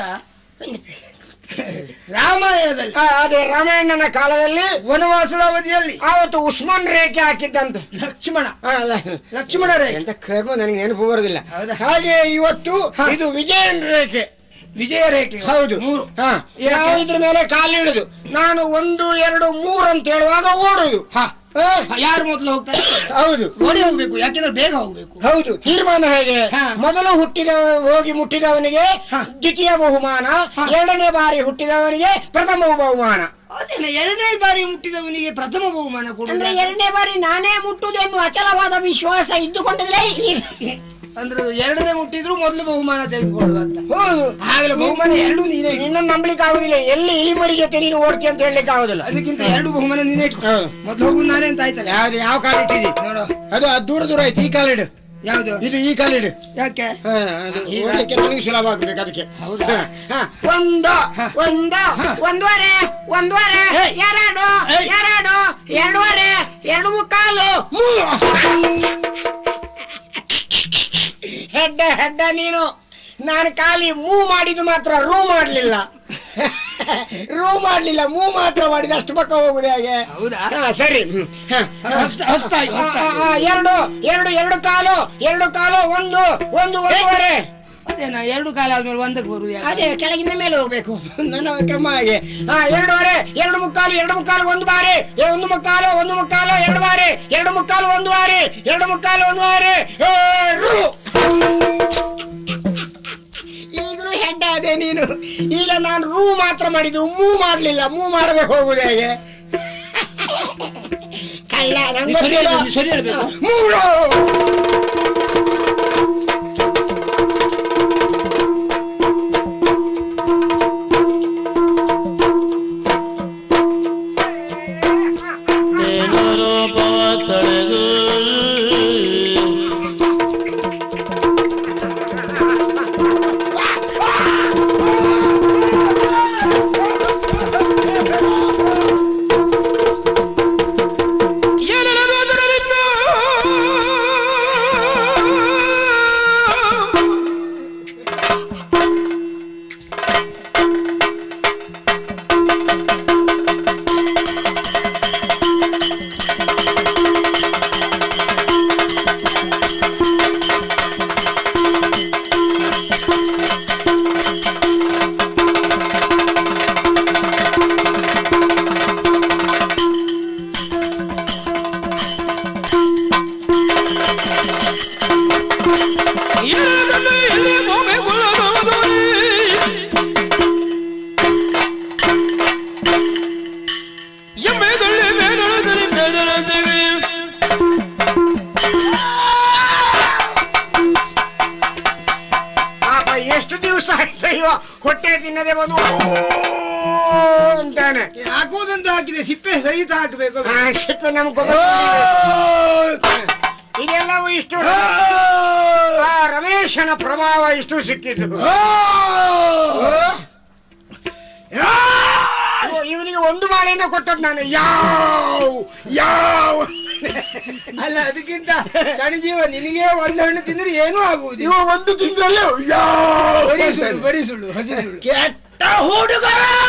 ರಾಮಾಯಣದಲ್ಲಿ ಆ, ಅದೇ ರಾಮಾಯಣನ ಕಾಲದಲ್ಲಿ ವನವಾಸದ ಅವಧಿಯಲ್ಲಿ ಆವತ್ತು ಉಸ್ಮಾನ್ ರೇಖೆ ಹಾಕಿದ್ದಂತೆ ಲಕ್ಷ್ಮಣ ಆ, ಅಲ್ಲ. ಲಕ್ಷ್ಮಣ ರೇಖೆ ಎಂತ ಕರ್ಮ ನನಗೆ ನೆನಪು ಬರುದಿಲ್ಲ ಹೌದಾ? ಹಾಗೆ ಇವತ್ತು ಹಾ. ಇದು ವಿಜಯನ್ ರೇಖೆ ವಿಜಯ ರೇಖೆ ಹೌದು ಮೂರು ಹಾ. ನಾವು ಇದ್ರ ಮೇಲೆ ಕಾಲಿಡುದು ನಾನು ಒಂದು ಎರಡು ಮೂರು ಅಂತ ಹೇಳುವಾಗ ಓಡುದು ಹಾ ಹಾ. ಯಾರು ಮೊದಲು ಹೋಗ್ತಾರೆ ಹೌದು ಓಡಿ ಹೋಗ್ಬೇಕು ಯಾಕೆಂದ್ರೆ ಬೇಗ ಹೋಗ್ಬೇಕು ಹೌದು ತೀರ್ಮಾನ ಹೇಗೆ ಹಾ. ಮೊದಲು ಹುಟ್ಟಿದ ಹೋಗಿ ಮುಟ್ಟಿದವನಿಗೆ ಹಾ. ದ್ವಿತೀಯ ಬಹುಮಾನ ಹಾ. ಎರಡನೇ ಬಾರಿ ಹುಟ್ಟಿದವನಿಗೆ ಪ್ರಥಮ ಬಹುಮಾನ ಅದೇನ ಎರಡನೇ ಬಾರಿ ಮುಟ್ಟಿದವನಿಗೆ ಪ್ರಥಮ ಬಹುಮಾನ ಅಂದ್ರೆ ಕೊಡುದು ಎರಡನೇ ಬಾರಿ ನಾನೇ ಮುಟ್ಟುದು ಎನ್ನುವ ಅಚಲವಾದ ವಿಶ್ವಾಸ ಇದ್ದುಕೊಂಡಿದ್ರೆ ಅಂದ್ರೆ ಎರಡನೇ ಮುಟ್ಟಿದ್ರು ಮೊದಲು ಬಹುಮಾನ ತೆಗೆದುಕೊಳ್ಳುವ ಅಂತ ಹೌದು ಆಗಲೇ ಬಹುಮಾನ ಎರಡು ನೀನೇ ಇಡು. ನಿನ್ನ ನಂಬಲಿಕ್ಕೆ ಆಗುದಿಲ್ಲ ಎಲ್ಲಿ ಇಲಿಮರಿ ಜೊತೆ ನೀನು ಓಡ್ತಿ ಅಂತ ಹೇಳಲಿಕ್ಕೆ ಆಗುದಿಲ್ಲ ಅದಕ್ಕಿಂತ ಎರಡು ಬಹುಮಾನ ನೀನೇ ಇಟ್ಕೊ ಹೌದು. ಮೊದಲು ಹೋಗುದು ನಾನೇ ಅಂತ ಆಯ್ತಲ್ಲ ಯಾವ್ದು ಯಾವ ಕಾಲ ಇಟ್ಟಿದಿ ನೋಡು ಅದು ಅದು ದೂರ ದೂರ ಆಯ್ತು ಈ ಕಾಲಿಡು ಯಾವ್ದು ಇದು ಈ ಕಾಲಿಡು ಯಾಕೆ ಹಾ, ಅದು ಓಡ್ಲಿಕ್ಕೆ ನನಗೆ ಸುಲಭ ಆಗ್ಬೇಕು ಅದಕ್ಕೆ ಹೌದಾ? ಹಾ, ಹಾ. ಒಂದು ಹಾ. ಒಂದು ಒಂದೂವರೆ ಒಂದೂವರೆ ಏಯ್. ಎರಡು ಏಯ್. ಎರಡು ಎರಡೂವರೆ ಎರಡು ಮುಕ್ಕಾಲು ಮೂರು ಹೆಡ್ಡ ಹೆಡ್ಡ ನೀನು ನಾನು ಖಾಲಿ ಮೂವ್ ಮಾಡಿದ್ದು ಮಾತ್ರ ರೂ ಮಾಡ್ಲಿಲ್ಲ ರೂ ಮಾಡ್ಲಿಲ್ಲ ಮೂವ್ ಮಾತ್ರ ಮಾಡಿದ ಅಷ್ಟು ಪಕ್ಕ ಹೋಗುದು ಹಾಗೆ ಹೌದಾ? ಹಾ, ಸರಿ ಹ್ಮ್. ಹಾ, ಹಾ. ಹೊಸ್ತ- ಹೊಸ್ತಾಗಿ, ಆ, ಹೊಸ್ತಾಗಿ. ಆ, ಆ, ಎರಡು ಎರಡು ಎರಡು ಕಾಲು ಎರಡು ಕಾಲು ಒಂದು ಒಂದು ಒಂದೂವರೆ ಅದೇನಾ ಎರಡು ಕಾಲ ಆದ್ಮೇಲೆ ಒಂದಕ್ಕೆ ಬರುದು ಯಾಕೆ? ಅದೇ ಕೆಳಗಿನ ಮೇಲೆ ಹೋಗ್ಬೇಕು ನನ್ನ ಕ್ರಮ ಹಾಗೆ ಹಾ ಎರಡೂವರೆ ಎರಡು ಮುಕ್ಕಾಲು ಎರಡು ಮುಕ್ಕಾಲು ಒಂದು ಬಾರಿ ಏ, ಒಂದು ಮುಕ್ಕಾಲು ಒಂದು ಮುಕ್ಕಾಲು ಎರಡು ಬಾರಿ ಎರಡು ಮುಕ್ಕಾಲು ಒಂದು ಬಾರಿ ಎರಡು ಮುಕ್ಕಾಲು ಒಂದು ಬಾರಿ ಏರು. ಈಗಲೂ ಹೆಡ್ಡ ಅದೇ ನೀನು ಈಗ ನಾನು ರೂ ಮಾತ್ರ ಮಾಡಿದ್ದು ಮೂ ಮಾಡ್ಲಿಲ್ಲ ಮೂ ಮಾಡದೆ ಹೋಗುದು ಹೇಗೆ ಕಳ್ಳ ನಂಗೆ ನೀ ಸರಿ ಗೊತ್ತಿಲ್ಲ. ಹೇಳ್ಬೇಕು, ನೀ ಸರಿ ಹೇಳ್ಬೇಕು. ಮೂರು ರೂಪವ ತಳೆದು ಏನೆಲ್ಲದರಿಂದ ಏನೆಲ್ಲದರಿಂದ ಎಲ್ಲಿ ಹೋಗಬೇಕುಳ್ಳದವನೇ? ಎಮ್ಮೆದೊಳ್ಳೆ ಬೇಡರದಲ್ಲಿ ಬೇಡರದಲ್ಲಿ ಪಾಪ ಎಷ್ಟು ದಿವಸ ಆಯ್ತು ಅಯ್ಯೋ ಹೊಟ್ಟೆ ತಿನ್ನದೆ ಬಂದು ಅಂತಾನೆ ಹಾಕುವುದಂತೂ ಹಾಕಿದೆ ಸಿಪ್ಪೆ ಸಹಿತ ಹಾಕಬೇಕು ಆ, ಸಿಪ್ಪೆ ನಮ್ಗೆ ಇದೆಲ್ಲವೂ ಇಷ್ಟು ಆ ರಮೇಶನ ಪ್ರಭಾವ ಇಷ್ಟು ಸಿಕ್ಕಿದ್ದು ಓ, ಇವನಿಗೆ ಒಂದು ಮಾಳೆನ ಕೊಟ್ಟದ್ ನಾನು ಯಾವ ಯಾವ ಅಲ್ಲ ಅದಕ್ಕಿಂತ ಸಣಜೀವ ನಿನಗೆ ಒಂದು ಹಣ್ಣು ತಿಂದ್ರೆ ಏನೂ ಆಗುವುದಿಲ್ಲ ಇವ ಒಂದು ತಿಂಗಳಲ್ಲೇ ಯಾವ ಬರೀ ಸುಳ್ಳು ಬರೀ ಸುಳ್ಳು ಹಸಿ ಸುಳ್ಳು ಕೆಟ್ಟ ಹುಡುಗ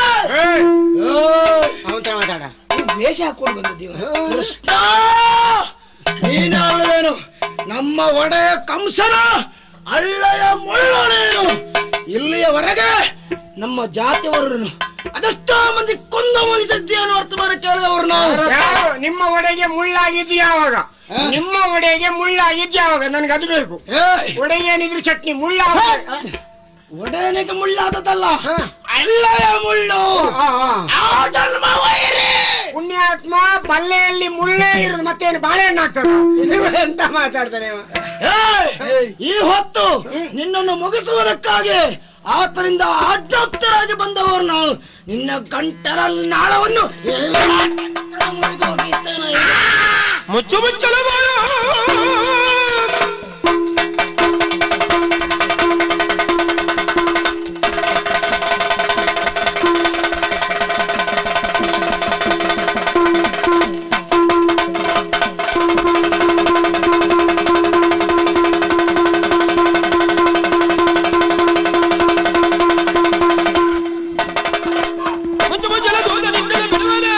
ಅವನ ಮಾತಾಡ ನೀನು ವೇಷ ಹಾಕೊಂಡು ಬಂದದ್ದೀವ ಕೃಷ್ಣ ನೀನಾವೇನು ನಮ್ಮ ಒಡೆಯ ಕಂಸನ ಅಳ್ಳೆಯ ಮುಳ್ಳನೇನು ಇಲ್ಲಿಯವರೆಗೆ ನಮ್ಮ ಜಾತಿಯವರನ್ನು ಅದೆಷ್ಟೋ ಮಂದಿ ಕೊಂದ ಮುಗಿಸಿದ್ದೇನು ವರ್ತಮಾನ ಕೇಳಿದವರು ನಾವು ಯಾರು ನಿಮ್ಮ ಒಡೆಗೆ ಮುಳ್ಳಾಗಿದ್ದು ಯಾವಾಗ ನಿಮ್ಮ ಒಡೆಗೆ ಮುಳ್ಳಾಗಿದ್ದು ಯಾವಾಗ ನನಗೆ ಅದು ಬೇಕು ಏಯ್, ಒಡೆಗೆ ಏನಿದ್ರು ಚಟ್ನಿ ಮುಳ್ಳ ಒಡೆಯನಿಗೆ ಮುಳ್ಳಾದದಲ್ಲ ಅಳ್ಳೆಯ ಮುಳ್ಳು ಆ ಜನ್ಮ ವೈರಿ ಪುಣ್ಯಾತ್ಮ ಬಲ್ಲೆಯಲ್ಲಿ ಮುಳ್ಳೇ ಇರೋದು ಮತ್ತೇನು ಬಾಳೆಹಣ್ಣು ಆಗ್ತದ ಎಂತ ಮಾತಾಡ್ತಾನೆ ಇವ? ಏಯ್! ಈ ಹೊತ್ತು ನಿನ್ನನ್ನು ಮುಗಿಸುವುದಕ್ಕಾಗಿ ಆತನಿಂದ ಅಡ್ಡಾಪ್ತರಾಗಿ ಬಂದವರು ನಾವು ನಿನ್ನ ಗಂಟರ ನಾಳವನ್ನು ಎಲ್ಲ ಮುರಿದು ಹೋಗಿದ್ದೇನೆ. ಮುಚ್ಚು ಮುಚ್ಚಲು ಬಾಯ ಮುಚ್ಚು ಮುಚ್ಚಲು ದೂತ ನಿನ್ನನ್ನು ಬಿಡುವನೆ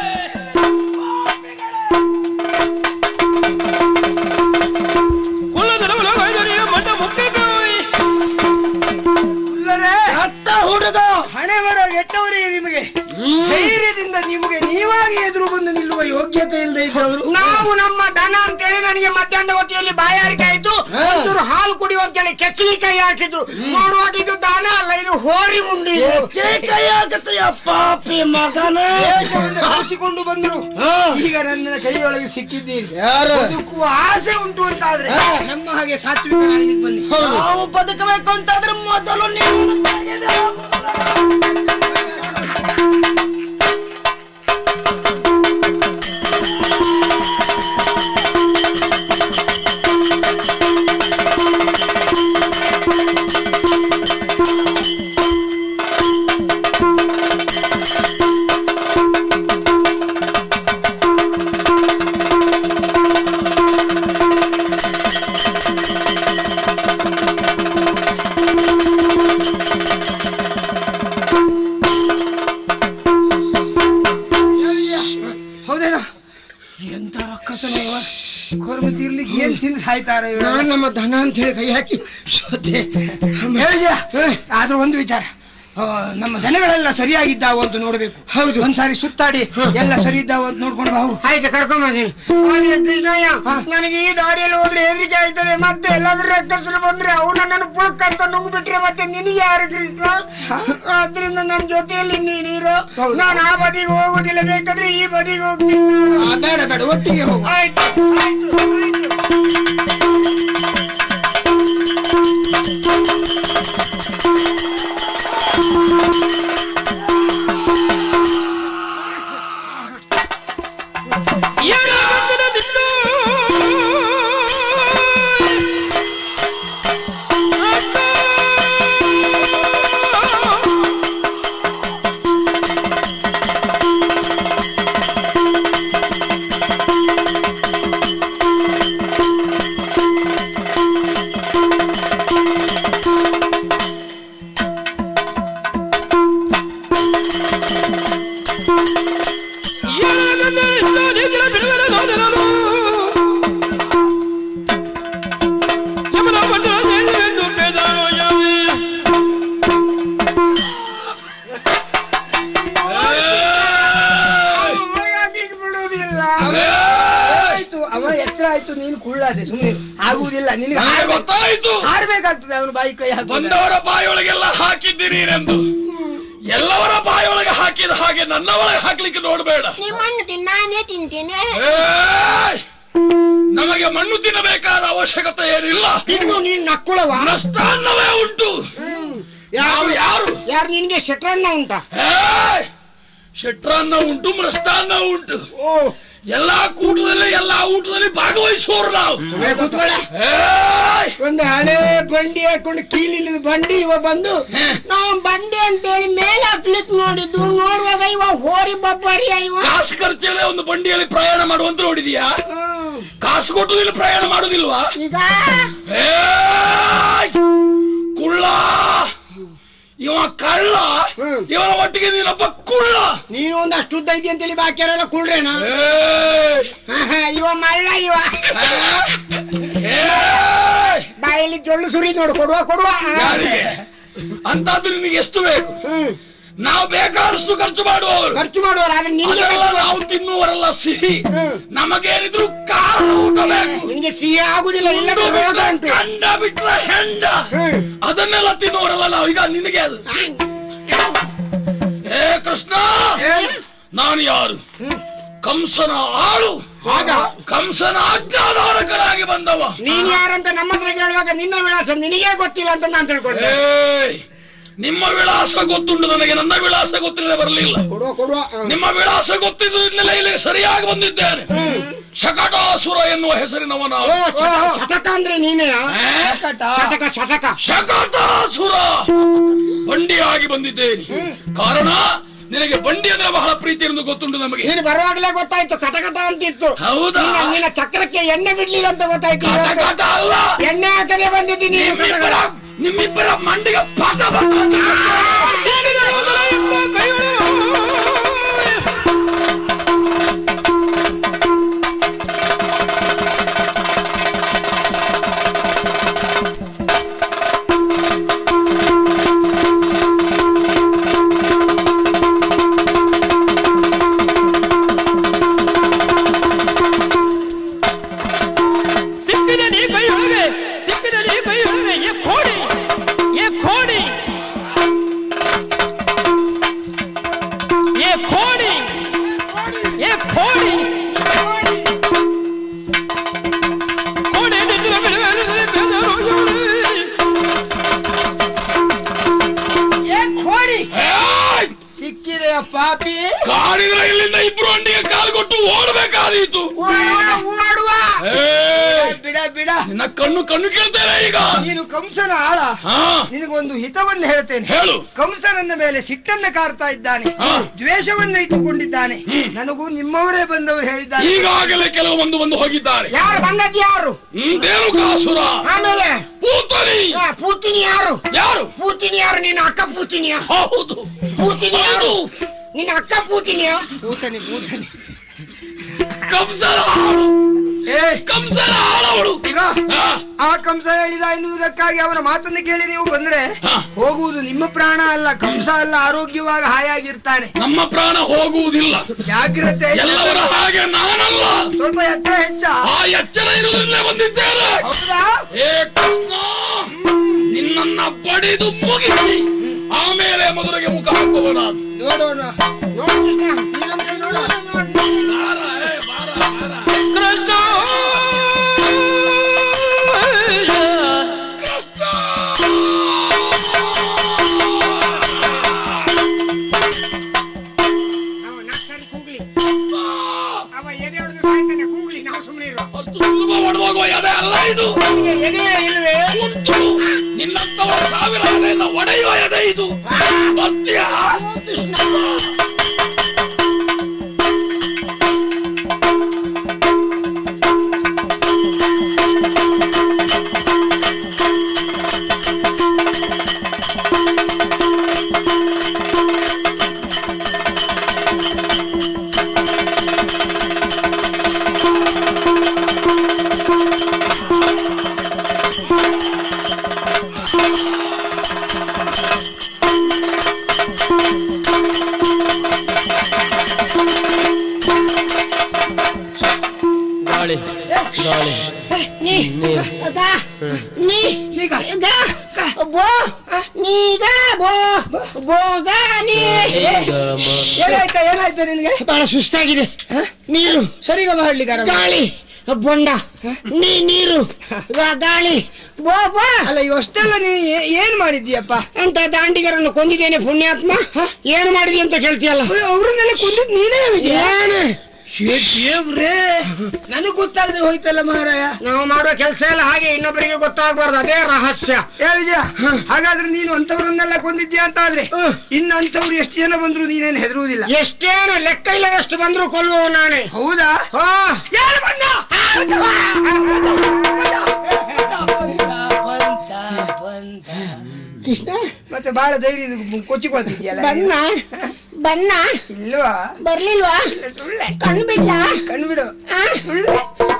ಕುಲದರವಲ ವೈದ್ಯರಿಯ ಮಠ ಮುಕ್ತಿಗೋಯ್ ಇಲ್ಲರೇ, ಅಟ್ಟ ಹುಡುಗ ಹಣೆ ಬರೋ ಎಟ್ಟವರಿಗೆ ನಿಮಗೆ ಧೈರ್ಯದಿಂದ ನಿಮಗೆ ನೀವಾಗಿ ಎದುರು ಬಂದು ನಿಲ್ಲುವ ಯೋಗ್ಯತೆ ಇಲ್ಲದೆ ಇದ್ದವರು ನಾವು ನಮ್ಮ ದನ ಅಂತೇಳಿ ನನಗೆ ಮಧ್ಯಾಹ್ನದ ಹೊತ್ತಿನಲ್ಲಿ ಬಾಯಾರಿಕೆ ಆಯ್ತು ಒಂಚೂರು ಹಾಲು ಕುಡಿಯುವ ಅಂತೇಳಿ ಕೆಚ್ಚಲಿ ಕೈ ಹಾಕಿದ್ದು ನೋಡುವಾಗ ಇದು ದಾನ ಅಲ್ಲ ಇದು ಹೋರಿ ಮುಂಡಿ ಕೈ ಆಗತ್ತೆಯ ಪಾಪಿ ಮಗನೇ ದೇಶವನ್ನು ಬಳಸಿಕೊಂಡು ಬಂದರು ಹಾ. ಈಗ ನನ್ನ ಕೈಯೊಳಗೆ ಸಿಕ್ಕಿದ್ದೀರಿ ಯಾರು ಬದುಕುವ ಆಸೆ ಉಂಟು ಅಂತಾದ್ರೆ ನಮ್ಮ ಹಾಗೆ ಸಾತ್ವಿಕರಾಗಿ ಬನ್ನಿ ನಾವು ಬದುಕಬೇಕು ಅಂತಾದ್ರೆ ಮೊದಲು ನೀವು ಹೌದೇನೋ ಎಂತ ರಕ್ಕಸನ ಇವ ಕೊರ್ಮ ತೀರ್ಲಿಕ್ಕೆ ಏನ್ ತಿಂದು ಸಾಯ್ತಾರ ನಾನ್ ನಮ್ಮ ದನ ಅಂತ ಹೇಳಿ ಕೈ ಹಾಕಿ ಸೋತೆ. ಹೇಳಿದ್ಯಾ ಆದ್ರೂ ಒಂದು ವಿಚಾರ ಆ, ನಮ್ಮ ದನಗಳೆಲ್ಲ ಸರಿಯಾಗಿದ್ದಾವು ಅಂತ ನೋಡ್ಬೇಕು ಹೌದು ಒಂದ್ಸಾರಿ ಸುತ್ತಾಡಿ ಎಲ್ಲ ಸರಿ ಇದ್ದಾವು ಅಂತ ನೋಡ್ಕೊಂಡು ಬಾವು ಆಯ್ತು ಕರ್ಕೊಂಬರ್ತೀನಿ ಆದ್ರೆ ಕೃಷ್ಣಯ್ಯ ನನಗೆ ಈ ದಾರಿಯಲ್ಲಿ ಹೋದ್ರೆ ಹೆದರಿಕೆ ಆಯ್ತದೆ ಮತ್ತೆ ಎಲ್ಲಾದ್ರೂ ರಕ್ಕಸರು ಬಂದ್ರೆ ಅವು ನನ್ನನ್ನು ಪುಳಕ್ ಅಂತ ನುಗ್ಗಿಬಿಟ್ರೆ ಮತ್ತೆ ನಿನಗೆ ಯಾರು ಕೃಷ್ಣ ಆದ್ರಿಂದ ನನ್ನ ಜೊತೆಯಲ್ಲಿ ನೀನಿರು ನಾನು ಆ ಬದಿಗೆ ಹೋಗುದಿಲ್ಲ ಬೇಕಾದ್ರೆ ಈ ಬದಿಗೆ ಹೋಗ್ತೀನಿ ನಾನು. ಬೇಡ ಬೇಡ ಒಟ್ಟಿಗೆ ಹೋಗು ಆಯ್ತು ಆಯ್ತು ಆಯ್ತು ಏನಾಗುತ್ತದೆ ನಿಂದು ಏನಾಗುತ್ತದೆ ನಿಂದು ನೀಗಿಲ ಬಿಡುಗಡೆ ನೋಡಿರಲು ಯಮನ ಬಂದ ಎಂದು ಬೇದಾರೋ ಯಾವೇ ಹಾಗಾಗಿ ಬಿಡುವುದಿಲ್ಲ ಆಯ್ತು ಅವ ಎತ್ತರ ಆಯ್ತು ನೀನು ಕುಳ್ಳಾದೆ ಸುಮ್ಮನೆ ಆಗುವುದಿಲ್ಲ ನಿನಗೆ ನನಗೆ ಹಾರ್ಬೇಕು. ಗೊತ್ತಾಯ್ತು ಹಾರ್ಬೇಕಾಗ್ತದೆ ಅವನು ಬಾಯಿ ಕೈ ಹಾಕಿ ಬಂದವರ ಬಾಯೊಳಗೆಲ್ಲ ಹಾಕಿದ್ದೀರೀರೆಂದು ಎಲ್ಲವರ ಬಾಯೊಳಗೆ ಹಾಕಿದ ಹಾಗೆ ನನ್ನ ಒಳಗೆ ಹಾಕ್ಲಿಕ್ಕೆ ನೋಡಬೇಡ ನಿಮ್ಮನ್ನು ತಿನ್- ನಾನೇ ತಿಂತೇನೆ ಏಯ್! ನಮಗೆ ಮಣ್ಣು ತಿನ್ನಬೇಕಾದ ಅವಶ್ಯಕತೆ ಏನಿಲ್ಲ ಇನ್ನು ನೀನ್ ನಕ್ಕುಳವ ನಷ್ಟಾನ್ನವೇ ಉಂಟು ನಾವು ಯಾರು ಯಾರು ನಿನ್ಗೆ ಶೆಟ್ರನ್ನ ಉಂಟಾ ಏಯ್! ಶಟ್ರಾನ್ನ ಉಂಟು ಮೃಷ್ಟಾನ್ನ ಉಂಟು ಓ ಎಲ್ಲಾ ಕೂಟದಲ್ಲಿ ಎಲ್ಲಾ ಊಟದಲ್ಲಿ ಭಾಗವಹಿಸುವವರು ನಾವು ಕೂತ್ಕೊಳ್ಳ ಏಯ್! ಒಂದು ಹಳೆ ಬಂಡಿ ಹಾಕೊಂಡು ಕೀಲಿಲ್ಲದ ಬಂಡಿ ಇವ ಬಂದು ನಾವು ಬಂಡೆ ಅಂತೇಳಿ ಮೇಲೆ ಹತ್ಲಿಕ್ ನೋಡಿದ್ದು ನೋಡುವಾಗ ಇವ ಹೋರಿ ಬಬ್ಬರಿ ಇವ ಕಾಸು ಖರ್ಚಲ್ಲೇ ಒಂದು ಬಂಡಿಯಲ್ಲಿ ಪ್ರಯಾಣ ಮಾಡುವಂತ ನೋಡಿದೀಯಾ ಹ್ಮ್. ಕಾಸು ಕೊಟ್ಟು ಇಲ್ಲಿ ಪ್ರಯಾಣ ಮಾಡುದಿಲ್ವಾ ಈಗ ಏಯ್! ಕುಳ್ಳ ಇವ ಕಳ್ಳ ಹ್ಮ್. ಇವನ ಒಟ್ಟಿಗೆ ನೀನೊಬ್ಬ ಕುಳ್ಳ ನೀನು ಒಂದು ಅಷ್ಟು ಉದ್ದ ಇದ್ದಿ ಅಂತೇಳಿ ಬಾಕಿಯವರೆಲ್ಲ ಕುಳ್ರೇನ ಏಯ್! ಇವ ಮಳ್ಳ ಇವ ಏಯ್! ಬಾಯಲ್ಲಿ ಜೊಳ್ಳು ಸುರಿ ನೋಡು ಕೊಡುವ ಕೊಡುವ ಯಾರಿಗೆ ಅಂತದ್ದು ನಿನಗೆ ಎಷ್ಟು ಬೇಕು ಹ್ಮ್ ನಾವು ಬೇಕಾದಷ್ಟು ಖರ್ಚು ಮಾಡುವವರು ಖರ್ಚು ಮಾಡುವವರು ಆದ್ರೆ ನಿನ್ಗೆ ಅದೆಲ್ಲ ನಾವು ತಿನ್ನುವರೆಲ್ಲ ಸಿಹಿ ಹ್ಮ್. ನಮಗೇನಿದ್ರು ಖಾರ ಊಟ ಬೇಕು ನಿನ್ಗೆ ಸಿಹಿ ಆಗುದಿಲ್ಲ ಇಲ್ಲ ಉಂಡು ರೋಗ ಬಿಟ್ರೆ ಉಂಟು ಕಂಡ ಬಿಟ್ರೆ ಹೆಂಡ ಹ್ಮ್. ಅದನ್ನೆಲ್ಲ ತಿನ್ನುವರೆಲ್ಲ ನಾವು ಈಗ ನಿನಗೆ ಅದು ಏ ಕೃಷ್ಣ ನಾನು ಯಾರು ಕಂಸನ ಆಳು ಆಗ ಕಂಸನ ಆಜ್ಞಾಧಾರಕರಾಗಿ ಬಂದವ ನೀನ್ ಯಾರಂತ ನಮ್ಮ ಹತ್ರ ಕೇಳುವಾಗ ನಿನ್ನ ವಿಳಾಸ ನಿನಗೆ ಗೊತ್ತಿಲ್ಲ ಅಂತ ನಾನು ತಿಳ್ಕೊಂಡೆ ಏಯ್ ನಿಮ್ಮ ವಿಳಾಸ ಗೊತ್ತುಂಟು ನನಗೆ ನನ್ನ ವಿಳಾಸ ಗೊತ್ತಿಲ್ಲದೆ ಬರಲಿಲ್ಲ ಕೊಡುವ ಕೊಡುವ ಹ. ನಿಮ್ಮ ವಿಳಾಸ ಗೊತ್ತಿದ್ದರಿಂದಲೇ ಇಲ್ಲಿ ಸರಿಯಾಗಿ ಬಂದಿದ್ದೇನೆ ಶಕಟಾಸುರ ಎನ್ನುವ ಹೆಸರಿನವ ನಾವು ಓ, ಶತ- ಶತಕ ಅಂದ್ರೆ ನೀನೇ ಏ? ಶತಕ ಶತಕ ಶಕಟಾಸುರ ಬಂಡಿಯಾಗಿ ಬಂದಿದ್ದೇನೆ ಕಾರಣ ನಿನಗೆ ಬಂಡಿ ಅಂದ್ರೆ ಬಹಳ ಪ್ರೀತಿ ಎಂದು ಗೊತ್ತುಂಟು ನಮಗೆ ನೀನು ಬರುವಾಗಲೇ ಗೊತ್ತಾಯ್ತು ಕಟಕಟ ಅಂತಿತ್ತು ಹೌದಾ ನಿನ್ನ- ನಿನ್ನ ಚಕ್ರಕ್ಕೆ ಎಣ್ಣೆ ಬಿಡ್ಲಿಲ್ಲ ಅಂತ ಗೊತ್ತಾಯ್ತು ಕಟ ಇವತ್ತು. ಕಟ ಅಲ್ಲ ಎಣ್ಣೆ ಹಾಕದೆ ಬಂದಿದ್ದೀನಿ ನೀನು ನಿಮ್ಮಿಬ್ಬರ ಕಟಕಟ. ನಿಮ್ಮಿಬ್ಬರ ಮಂಡಿಗೆ ಪಟ ಪಟ ಅಂತ ಸಿಕ್ಕಿದ ನೀ ಕೈಯೊಳಗೆ ಸಿಕ್ಕಿದ ನೀ ಕೈಯೊಳಗೆ ಏ ಕೋಡಿ ಏ ಕೋಡಿ ಏ ಕೋಡಿ ಏ ಕೋಡಿ ಕೋಡಿ ನಿನ್ನ ಬೆಳೆಯುತ್ತದೆ ಬೆದರುಗಳು. ಏ ಕೋಡಿ ಏಯ್! ಸಿಕ್ಕಿದೆಯ ಪಾಪಿ ಕಾಡಿದ್ರೆ ಇಲ್ಲಿಂದ ಇಬ್ರು ಅಂಡಿಗೆ ಕಾಲು ಕೊಟ್ಟು ಓಡಬೇಕಾದೀತು ಓಡುವ ಓಡುವ ಏಯ್! ಬಿಡ ಬಿಡ ನಿನ್ನ ಕಣ್ಣು ಕಣ್ಣು ಕೇಳ್ತೇನೆ ಈಗ ನೀನು ಕಂಸನ ಆಳ ಹಾ ನಿನಗೊಂದು ಹಿತವನ್ನು ಹೇಳ್ತೇನೆ ಹೇಳು ಕಂಸನನ್ನ ಮೇಲೆ ಸಿಟ್ಟನ್ನ ಕಾರ್ತಾ ಇದ್ದಾನೆ ಹಾ. ದ್ವೇಷವನ್ನ ಇಟ್ಟುಕೊಂಡಿದ್ದಾನೆ ನನಗೂ ನಿಮ್ಮವರೇ ಬಂದವರು ಹೇಳಿದ್ದಾರೆ ಈಗಾಗಲೇ ಕೆಲವು ಮಂದು ಬಂದು ಹೋಗಿದ್ದಾರೆ ಯಾರು ಬಂದದ್ದು ಯಾರು ಹ್ಮ್, ದೇನುಕಾಸುರ ಆಮೇಲೆ ಪೂತನಿ ಆ, ಪೂತಿನಿ ಯಾರು ಯಾರು ಪೂತಿನಿ ಯಾರು ನಿನ್ನ ಅಕ್ಕ ಪೂತಿನಿಯ ಹೌದು ಪೂತಿನಿ ಯಾರು ಹೌದು. ನಿನ್ನ ಅಕ್ಕ ಪೂತಿನಿಯ ಪೂತನಿ ಪೂತನಿ ಕಂಸನ ಆಳು ಏ ಕಂಸನ ಆಳವಳು ಈಗ ಹಾ, ಆ ಕಂಸ ಹೇಳಿದ ಎನ್ನುವುದಕ್ಕಾಗಿ ಅವನ ಮಾತನ್ನು ಕೇಳಿ ನೀವು ಬಂದ್ರೆ ಹಾ. ಹೋಗುವುದು ನಿಮ್ಮ ಪ್ರಾಣ ಅಲ್ಲ ಕಂಸ ಅಲ್ಲ ಆರೋಗ್ಯವಾಗಿ ಹಾಯಾಗಿರ್ತಾನೆ ನಮ್ಮ ಪ್ರಾಣ ಹೋಗುವುದಿಲ್ಲ ಜಾಗ್ರತೆ ಎಲ್ಲವರ ಹಾಗೆ ನಾನಲ್ಲ ಸ್ವಲ್ಪ ಎತ್ತರ ಹೆಚ್ಚ ಆ ಎಚ್ಚರ ಇರುವುದರಿಂದಲೇ ಬಂದಿದ್ದೇನೆ ಹೌದಾ ಏ ಕೃಷ್ಣ ನಿನ್ನನ್ನ ಬಡಿದು ಮುಗಿಸಿ ಆಮೇಲೆ ಮಧುರೆಗೆ ಮುಖ ಹಾಕುವಣ ನೋಡೋಣ ನೋಡು ಕೃಷ್ಣ, ನೀನೊಂದ್ ಕೈ ನೋಡು. ಕೃಷ್ಣ ಅವ ನರ್ಸರಿ ಕೂಗ್ಲಿ ಅವ ಎದೆ ಹೊಡೆದು ಸಾಯ್ತಾನೆ ಕೂಗ್ಲಿ ನಾವು ಸುಮ್ಮನೆ ಇರುವ ಅಷ್ಟು ಸುಲಭ ಹೊಡೆದೋಗುವ ಎದೆ ಅಲ್ಲ ಇದು ಎದೆ ಇಲ್ವೇ ಉಂಟು ನಿನ್ನಂತವ ಸಾವಿರ ಎದೆಯಿಂದ ಒಡೆಯುವ ಎದೆ ಇದು ಬರ್ತೀಯಾ ಗಾಳಿ ಗಾಳಿ ನೀ ಗ ನೀ ಈಗ ಗ ಬೋ ನೀಗ ಬೋ ಬೋಗ ನೀ ಏನಾಯ್ತಾ ಏನಾಯ್ತು ನಿನ್ಗೆ ಬಹಳ ಸುಸ್ತಾಗಿದೆ ನೀರು ಸರಿಗ ಮಾಡ್ಲಿಕ್ಕೆ ಗಾಳಿ ಬೊಂಡ ನೀ ನೀರು ಗಾ- ಗಾಳಿ ಬಾ ಬಾ ಅಲ್ಲ ಇವಷ್ಟೆಲ್ಲ ನೀನು ಏ- ಏನ್ ಮಾಡಿದ್ದೀಯಪ್ಪ ಅಂತ ದಾಂಡಿಗರನ್ನು ಕೊಂದಿದ್ದೇನೆ ಪುಣ್ಯಾತ್ಮ ಏನು ಮಾಡಿದಿ ಅಂತ ಕೇಳ್ತೀಯಲ್ಲ ಅವ್ರನ್ನೆಲ್ಲ ಕೊಂದಿದ್ ನೀನೇ ವಿಜಯ ಏನು? ಶ್ಶೇ, ದೇವ್ರೇ ನನಗ್ ಗೊತ್ತಾಗದೆ ಹೋಯ್ತಲ್ಲ ಮಹಾರಾಯ ನಾವು ಮಾಡುವ ಕೆಲಸ ಎಲ್ಲ ಹಾಗೆ ಇನ್ನೊಬ್ಬರಿಗೆ ಗೊತ್ತಾಗಬಾರ್ದು ಅದೇ ರಹಸ್ಯ ಏ ವಿಜಯ ಹಾಗಾದ್ರೆ ನೀನು ಅಂತವ್ರನ್ನೆಲ್ಲ ಕೊಂದಿದ್ಯಾ ಅಂತ ಆದ್ರೆ ಇನ್ನು ಅಂತವ್ರು ಎಷ್ಟು ಜನ ಬಂದ್ರು ನೀನೇನು ಹೆದರುವುದಿಲ್ಲ ಎಷ್ಟೇನು ಲೆಕ್ಕ ಇಲ್ಲದಷ್ಟು ಬಂದ್ರು ಕೊಲ್ಲುವ ನಾನೇ ಹೌದಾ ಹಾ ಯಾರು ಬಂದ ಕೃಷ್ಣ ಮತ್ತೆ ಬಹಳ ಧೈರ್ಯ ಇದು ಕೊಚ್ಚಿಕೊಳ್ತಿದ್ಯಲ್ಲ ಬನ್ನ ಬನ್ನ ಇಲ್ವಾ ಬರ್ಲಿಲ್ವಾ ಸುಳ್ಳೆ ಕಣ್ಣು ಬಿಟ್ಟ ಕಣ್ಣು ಬಿಡು ಸುಳ್ಳು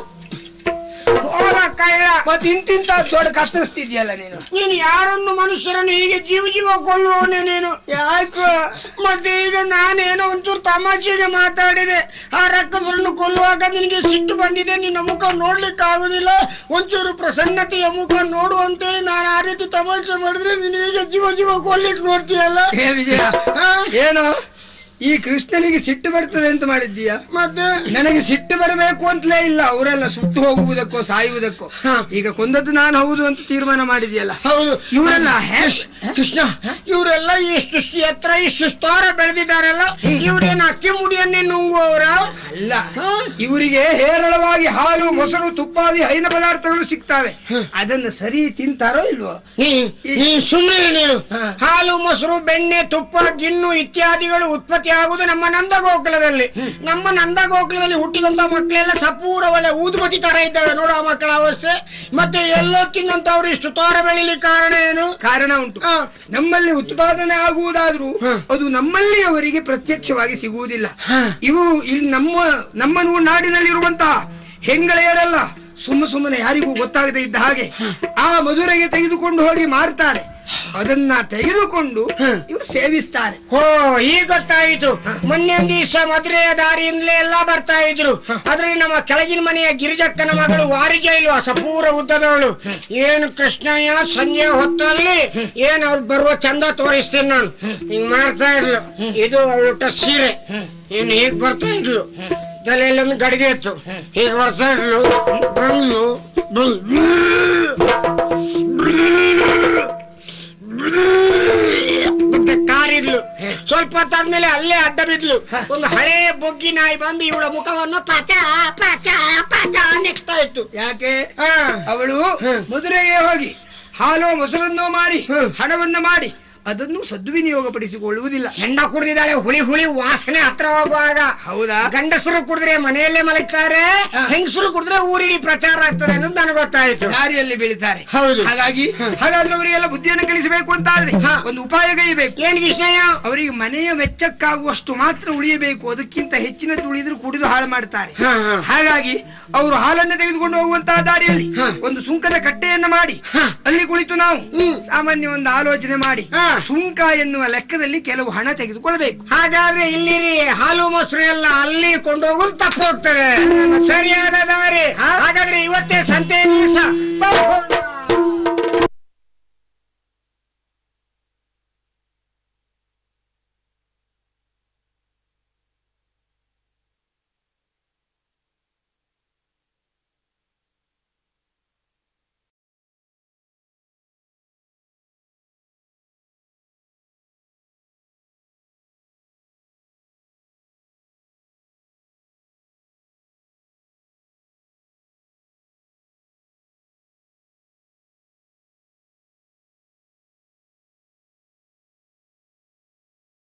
ಹೋಗ ಕಳ್ಳ ಮತ್ತೆ ಇಂತಿಂತ ದೊಡ್ಡ ಕತ್ತರಿಸ್ತಿದ್ಯಲ್ಲ ನೀನು ನೀನು ಯಾರನ್ನು ಮನುಷ್ಯರನ್ನು ಹೀಗೆ ಜೀವ ಜೀವ ಕೊಲ್ಲುವವನೇ ನೀನು ಯಾಕೆ ಮತ್ತೆ ಈಗ ನಾನೇನೋ ಒಂಚೂರು ತಮಾಷೆಗೆ ಮಾತಾಡಿದೆ ಆ ರಕ್ಕಸರನ್ನು ಕೊಲ್ಲುವಾಗ ನಿನಗೆ ಸಿಟ್ಟು ಬಂದಿದೆ ನಿನ್ನ ಮುಖ ನೋಡ್ಲಿಕ್ಕೆ ಆಗುದಿಲ್ಲ ಒಂಚೂರು ಪ್ರಸನ್ನತೆಯ ಮುಖ ನೋಡು ಅಂತೇಳಿ ನಾನು ಆ ರೀತಿ ತಮಾಷೆ ಮಾಡಿದ್ರೆ ನೀನು ಈಗ ಜೀವ ಜೀವ ಕೊಲ್ಲಿಕ್ಕೆ ನೋಡ್ತೀಯಲ್ಲ ಏ ವಿಜಯ ಆ? ಏನು ಈ ಕೃಷ್ಣನಿಗೆ ಸಿಟ್ಟು ಬರ್ತದೆ ಅಂತ ಮಾಡಿದ್ದೀಯ ಮತ್ತೆ ನನಗೆ ಸಿಟ್ಟು ಬರಬೇಕು ಅಂತಲೇ ಇಲ್ಲ ಅವರೆಲ್ಲ ಸುಟ್ಟು ಹೋಗುವುದಕ್ಕೋ ಸಾಯುವುದಕ್ಕೋ ಈಗ ಕೊಂದದ್ದು ನಾನು ಹೌದು ಅಂತ ತೀರ್ಮಾನ ಮಾಡಿದ್ಯಲ್ಲ ಹೌದು ಇವರೆಲ್ಲ ಕೃಷ್ಣ ಇವರೆಲ್ಲ ಇಷ್ಟು ಎತ್ತರ ಇಷ್ಟು ಸ್ತಾರ ಬೆಳೆದಿದ್ದಾರಲ್ಲ ಇವ್ರೇನು ಅಕ್ಕಿ ಮುಡಿಯನ್ನೇ ನುಂಗುವವರ ಅಲ್ಲ ಇವರಿಗೆ ಹೇರಳವಾಗಿ ಹಾಲು ಮೊಸರು ತುಪ್ಪಾದಿ ಹೈನ ಪದಾರ್ಥಗಳು ಸಿಗ್ತಾವೆ ಅದನ್ನು ಸರಿ ತಿಂತಾರೋ ಇಲ್ವೋ ನೀ ಸುಮ್ಮನೆ ನೀನು ಹಾಲು ಮೊಸರು ಬೆಣ್ಣೆ ತುಪ್ಪ ಗಿಣ್ಣು ಇತ್ಯಾದಿಗಳು ಉತ್ಪತ್ತಿ ಆಗುವುದು ನಮ್ಮ ನಂದಗೋಕುಲದಲ್ಲಿ ನಮ್ಮ ನಂದಗೋಕುಲದಲ್ಲಿ ಹುಟ್ಟಿದಂತ ಮಕ್ಕಳೆಲ್ಲ ಸಪೂರ ಒಳ್ಳೆ ಊದುಬತ್ತಿ ತರ ಇದ್ದಾವೆ ನೋಡು ಆ ಮಕ್ಕಳ ಅವಸ್ಥೆ ಮತ್ತೆ ಎಲ್ಲೋ ತಿನ್ನಂತವ್ರು ಇಷ್ಟು ತೋರ ಬೆಳಿಲಿಕ್ಕೆ ಕಾರಣ ಏನು ಕಾರಣ ಉಂಟು ಆ. ನಮ್ಮಲ್ಲಿ ಉತ್ಪಾದನೆ ಆಗುವುದಾದ್ರೂ ಅದು ನಮ್ಮಲ್ಲಿ ಅವರಿಗೆ ಪ್ರತ್ಯಕ್ಷವಾಗಿ ಸಿಗುವುದಿಲ್ಲ ಇವು ಇಲ್ಲಿ ನಮ್ಮ ನಮ್ಮ ನೂ- ನಾಡಿನಲ್ಲಿರುವಂತಹ ಹೆಂಗಳೆಯರೆಲ್ಲ ಸುಮ್ಮ ಸುಮ್ಮನೆ ಯಾರಿಗೂ ಗೊತ್ತಾಗದೇ ಇದ್ದ ಹಾಗೆ ಆ ಮಧುರೆಗೆ ತೆಗೆದುಕೊಂಡು ಹೋಗಿ ಮಾರ್ತಾರೆ ಅದನ್ನ ತೆಗೆದುಕೊಂಡು ಇವರು ಸೇವಿಸ್ತಾರೆ ಓ ಈಗ ಗೊತ್ತಾಯಿತು ಮೊನ್ನೆ ಒಂದ್ ದಿವಸ ಮದುರೆಯ ದಾರಿಯಿಂದಲೇ ಎಲ್ಲಾ ಬರ್ತಾ ಇದ್ರು ಅದ್ರಲ್ಲಿ ನಮ್ಮ ಕೆಳಗಿನ ಮನೆಯ ಗಿರಿಜಕ್ಕನ ಮಗಳು ವಾರಿಗೆ ಇಲ್ವಾ ಸಪೂರ ಉದ್ದದವಳು ಏನು ಕೃಷ್ಣಯ್ಯ ಸಂಜೆ ಹೊತ್ತಲ್ಲಿ ಏನ್ ಅವ್ರು ಬರುವ ಚಂದ ತೋರಿಸ್ತೇನೆ ನಾನು ಹಿಂಗ್ ಮಾಡ್ತಾ ಇದ್ಲು ಇದು ಅವಳ ಸೀರೆ ಏನು ಹೀಗ್ ಬರ್ತಾ ಇದ್ಲು ತಲೆಯಲ್ಲೊಂದು ಗಡಿಗೆ ಇತ್ತು ಹೀಗ್ ಬರ್ತಾ ಇದ್ಲು ಬಂದ್ಲು ಮತ್ತೆ ಕಾರಿದ್ಲು ಸ್ವಲ್ಪ ಹೊತ್ತಾದ್ಮೇಲೆ ಅಲ್ಲೇ ಅಡ್ಡ ಬಿದ್ಲು ಒಂದು ಹಳೆ ಬೊಗ್ಗಿ ನಾಯಿ ಬಂದು ಇವಳ ಮುಖವನ್ನು ಪಚ ಪಚ ಪಚ ನೆಕ್ತಾ ಇತ್ತು ಯಾಕೆ ಹಾ. ಅವಳು ಮಧುರೆಗೆ ಹೋಗಿ ಹಾಲು ಮೊಸರನ್ನೋ ಮಾರಿ ಹಣವನ್ನ ಮಾಡಿ ಅದನ್ನು ಸದ್ವಿನಿಯೋಗಪಡಿಸಿಕೊಳ್ಳುವುದಿಲ್ಲ ಹೆಂಡ ಕುಡ್ದಿದ್ದಾಳೆ ಹುಳಿ ಹುಳಿ ವಾಸನೆ ಹತ್ರ ಹೋಗುವಾಗ ಹೌದಾ ಗಂಡಸರು ಕುಡಿದ್ರೆ ಮನೆಯಲ್ಲೇ ಮಲಗ್ತಾರೆ ಹೆಂಗಸರು ಕುಡಿದ್ರೆ ಊರಿಡಿ ಪ್ರಚಾರ ಆಗ್ತದೆ ಅನ್ನೋದು ನನಗೆ ಗೊತ್ತಾಯ್ತು ದಾರಿಯಲ್ಲಿ ಬೀಳ್ತಾರೆ ಹೌದು. ಹಾಗಾಗಿ ಹಾಗಾದ್ರೆ ಅವರಿಗೆಲ್ಲ ಬುದ್ಧಿಯನ್ನು ಕಲಿಸಬೇಕು ಅಂತ ಆದ್ರೆ ಒಂದು ಉಪಾಯ ಕೈಬೇಕು ಏನ್ ಕೃಷ್ಣಯ್ಯ ಅವರಿಗೆ ಮನೆಯ ವೆಚ್ಚಕ್ಕಾಗುವಷ್ಟು ಮಾತ್ರ ಉಳಿಯಬೇಕು ಅದಕ್ಕಿಂತ ಹೆಚ್ಚಿನದ್ದು ಉಳಿದ್ರು ಕುಡಿದು ಹಾಳು ಮಾಡ್ತಾರೆ ಹಾ, ಹಾ. ಹಾಗಾಗಿ ಅವರು ಹಾಲನ್ನು ತೆಗೆದುಕೊಂಡು ಹೋಗುವಂತಹ ದಾರಿಯಲ್ಲಿ ಒಂದು ಸುಂಕದ ಕಟ್ಟೆಯನ್ನ ಮಾಡಿ ಅಲ್ಲಿ ಕುಳಿತು ನಾವು ಸಾಮಾನ್ಯ ಒಂದು ಆಲೋಚನೆ ಮಾಡಿ ಹಾ. ಸುಂಕ ಎನ್ನುವ ಲೆಕ್ಕದಲ್ಲಿ ಕೆಲವು ಹಣ ತೆಗೆದುಕೊಳ್ಬೇಕು ಹಾಗಾದ್ರೆ ಇಲ್ಲಿರಿ ಹಾಲು ಮೊಸರು ಎಲ್ಲ ಅಲ್ಲಿ ಕೊಂಡೋಗೋದು ತಪ್ಪು ಹೋಗ್ತದೆ ಸರಿಯಾದ ದಾರಿ ಹಾ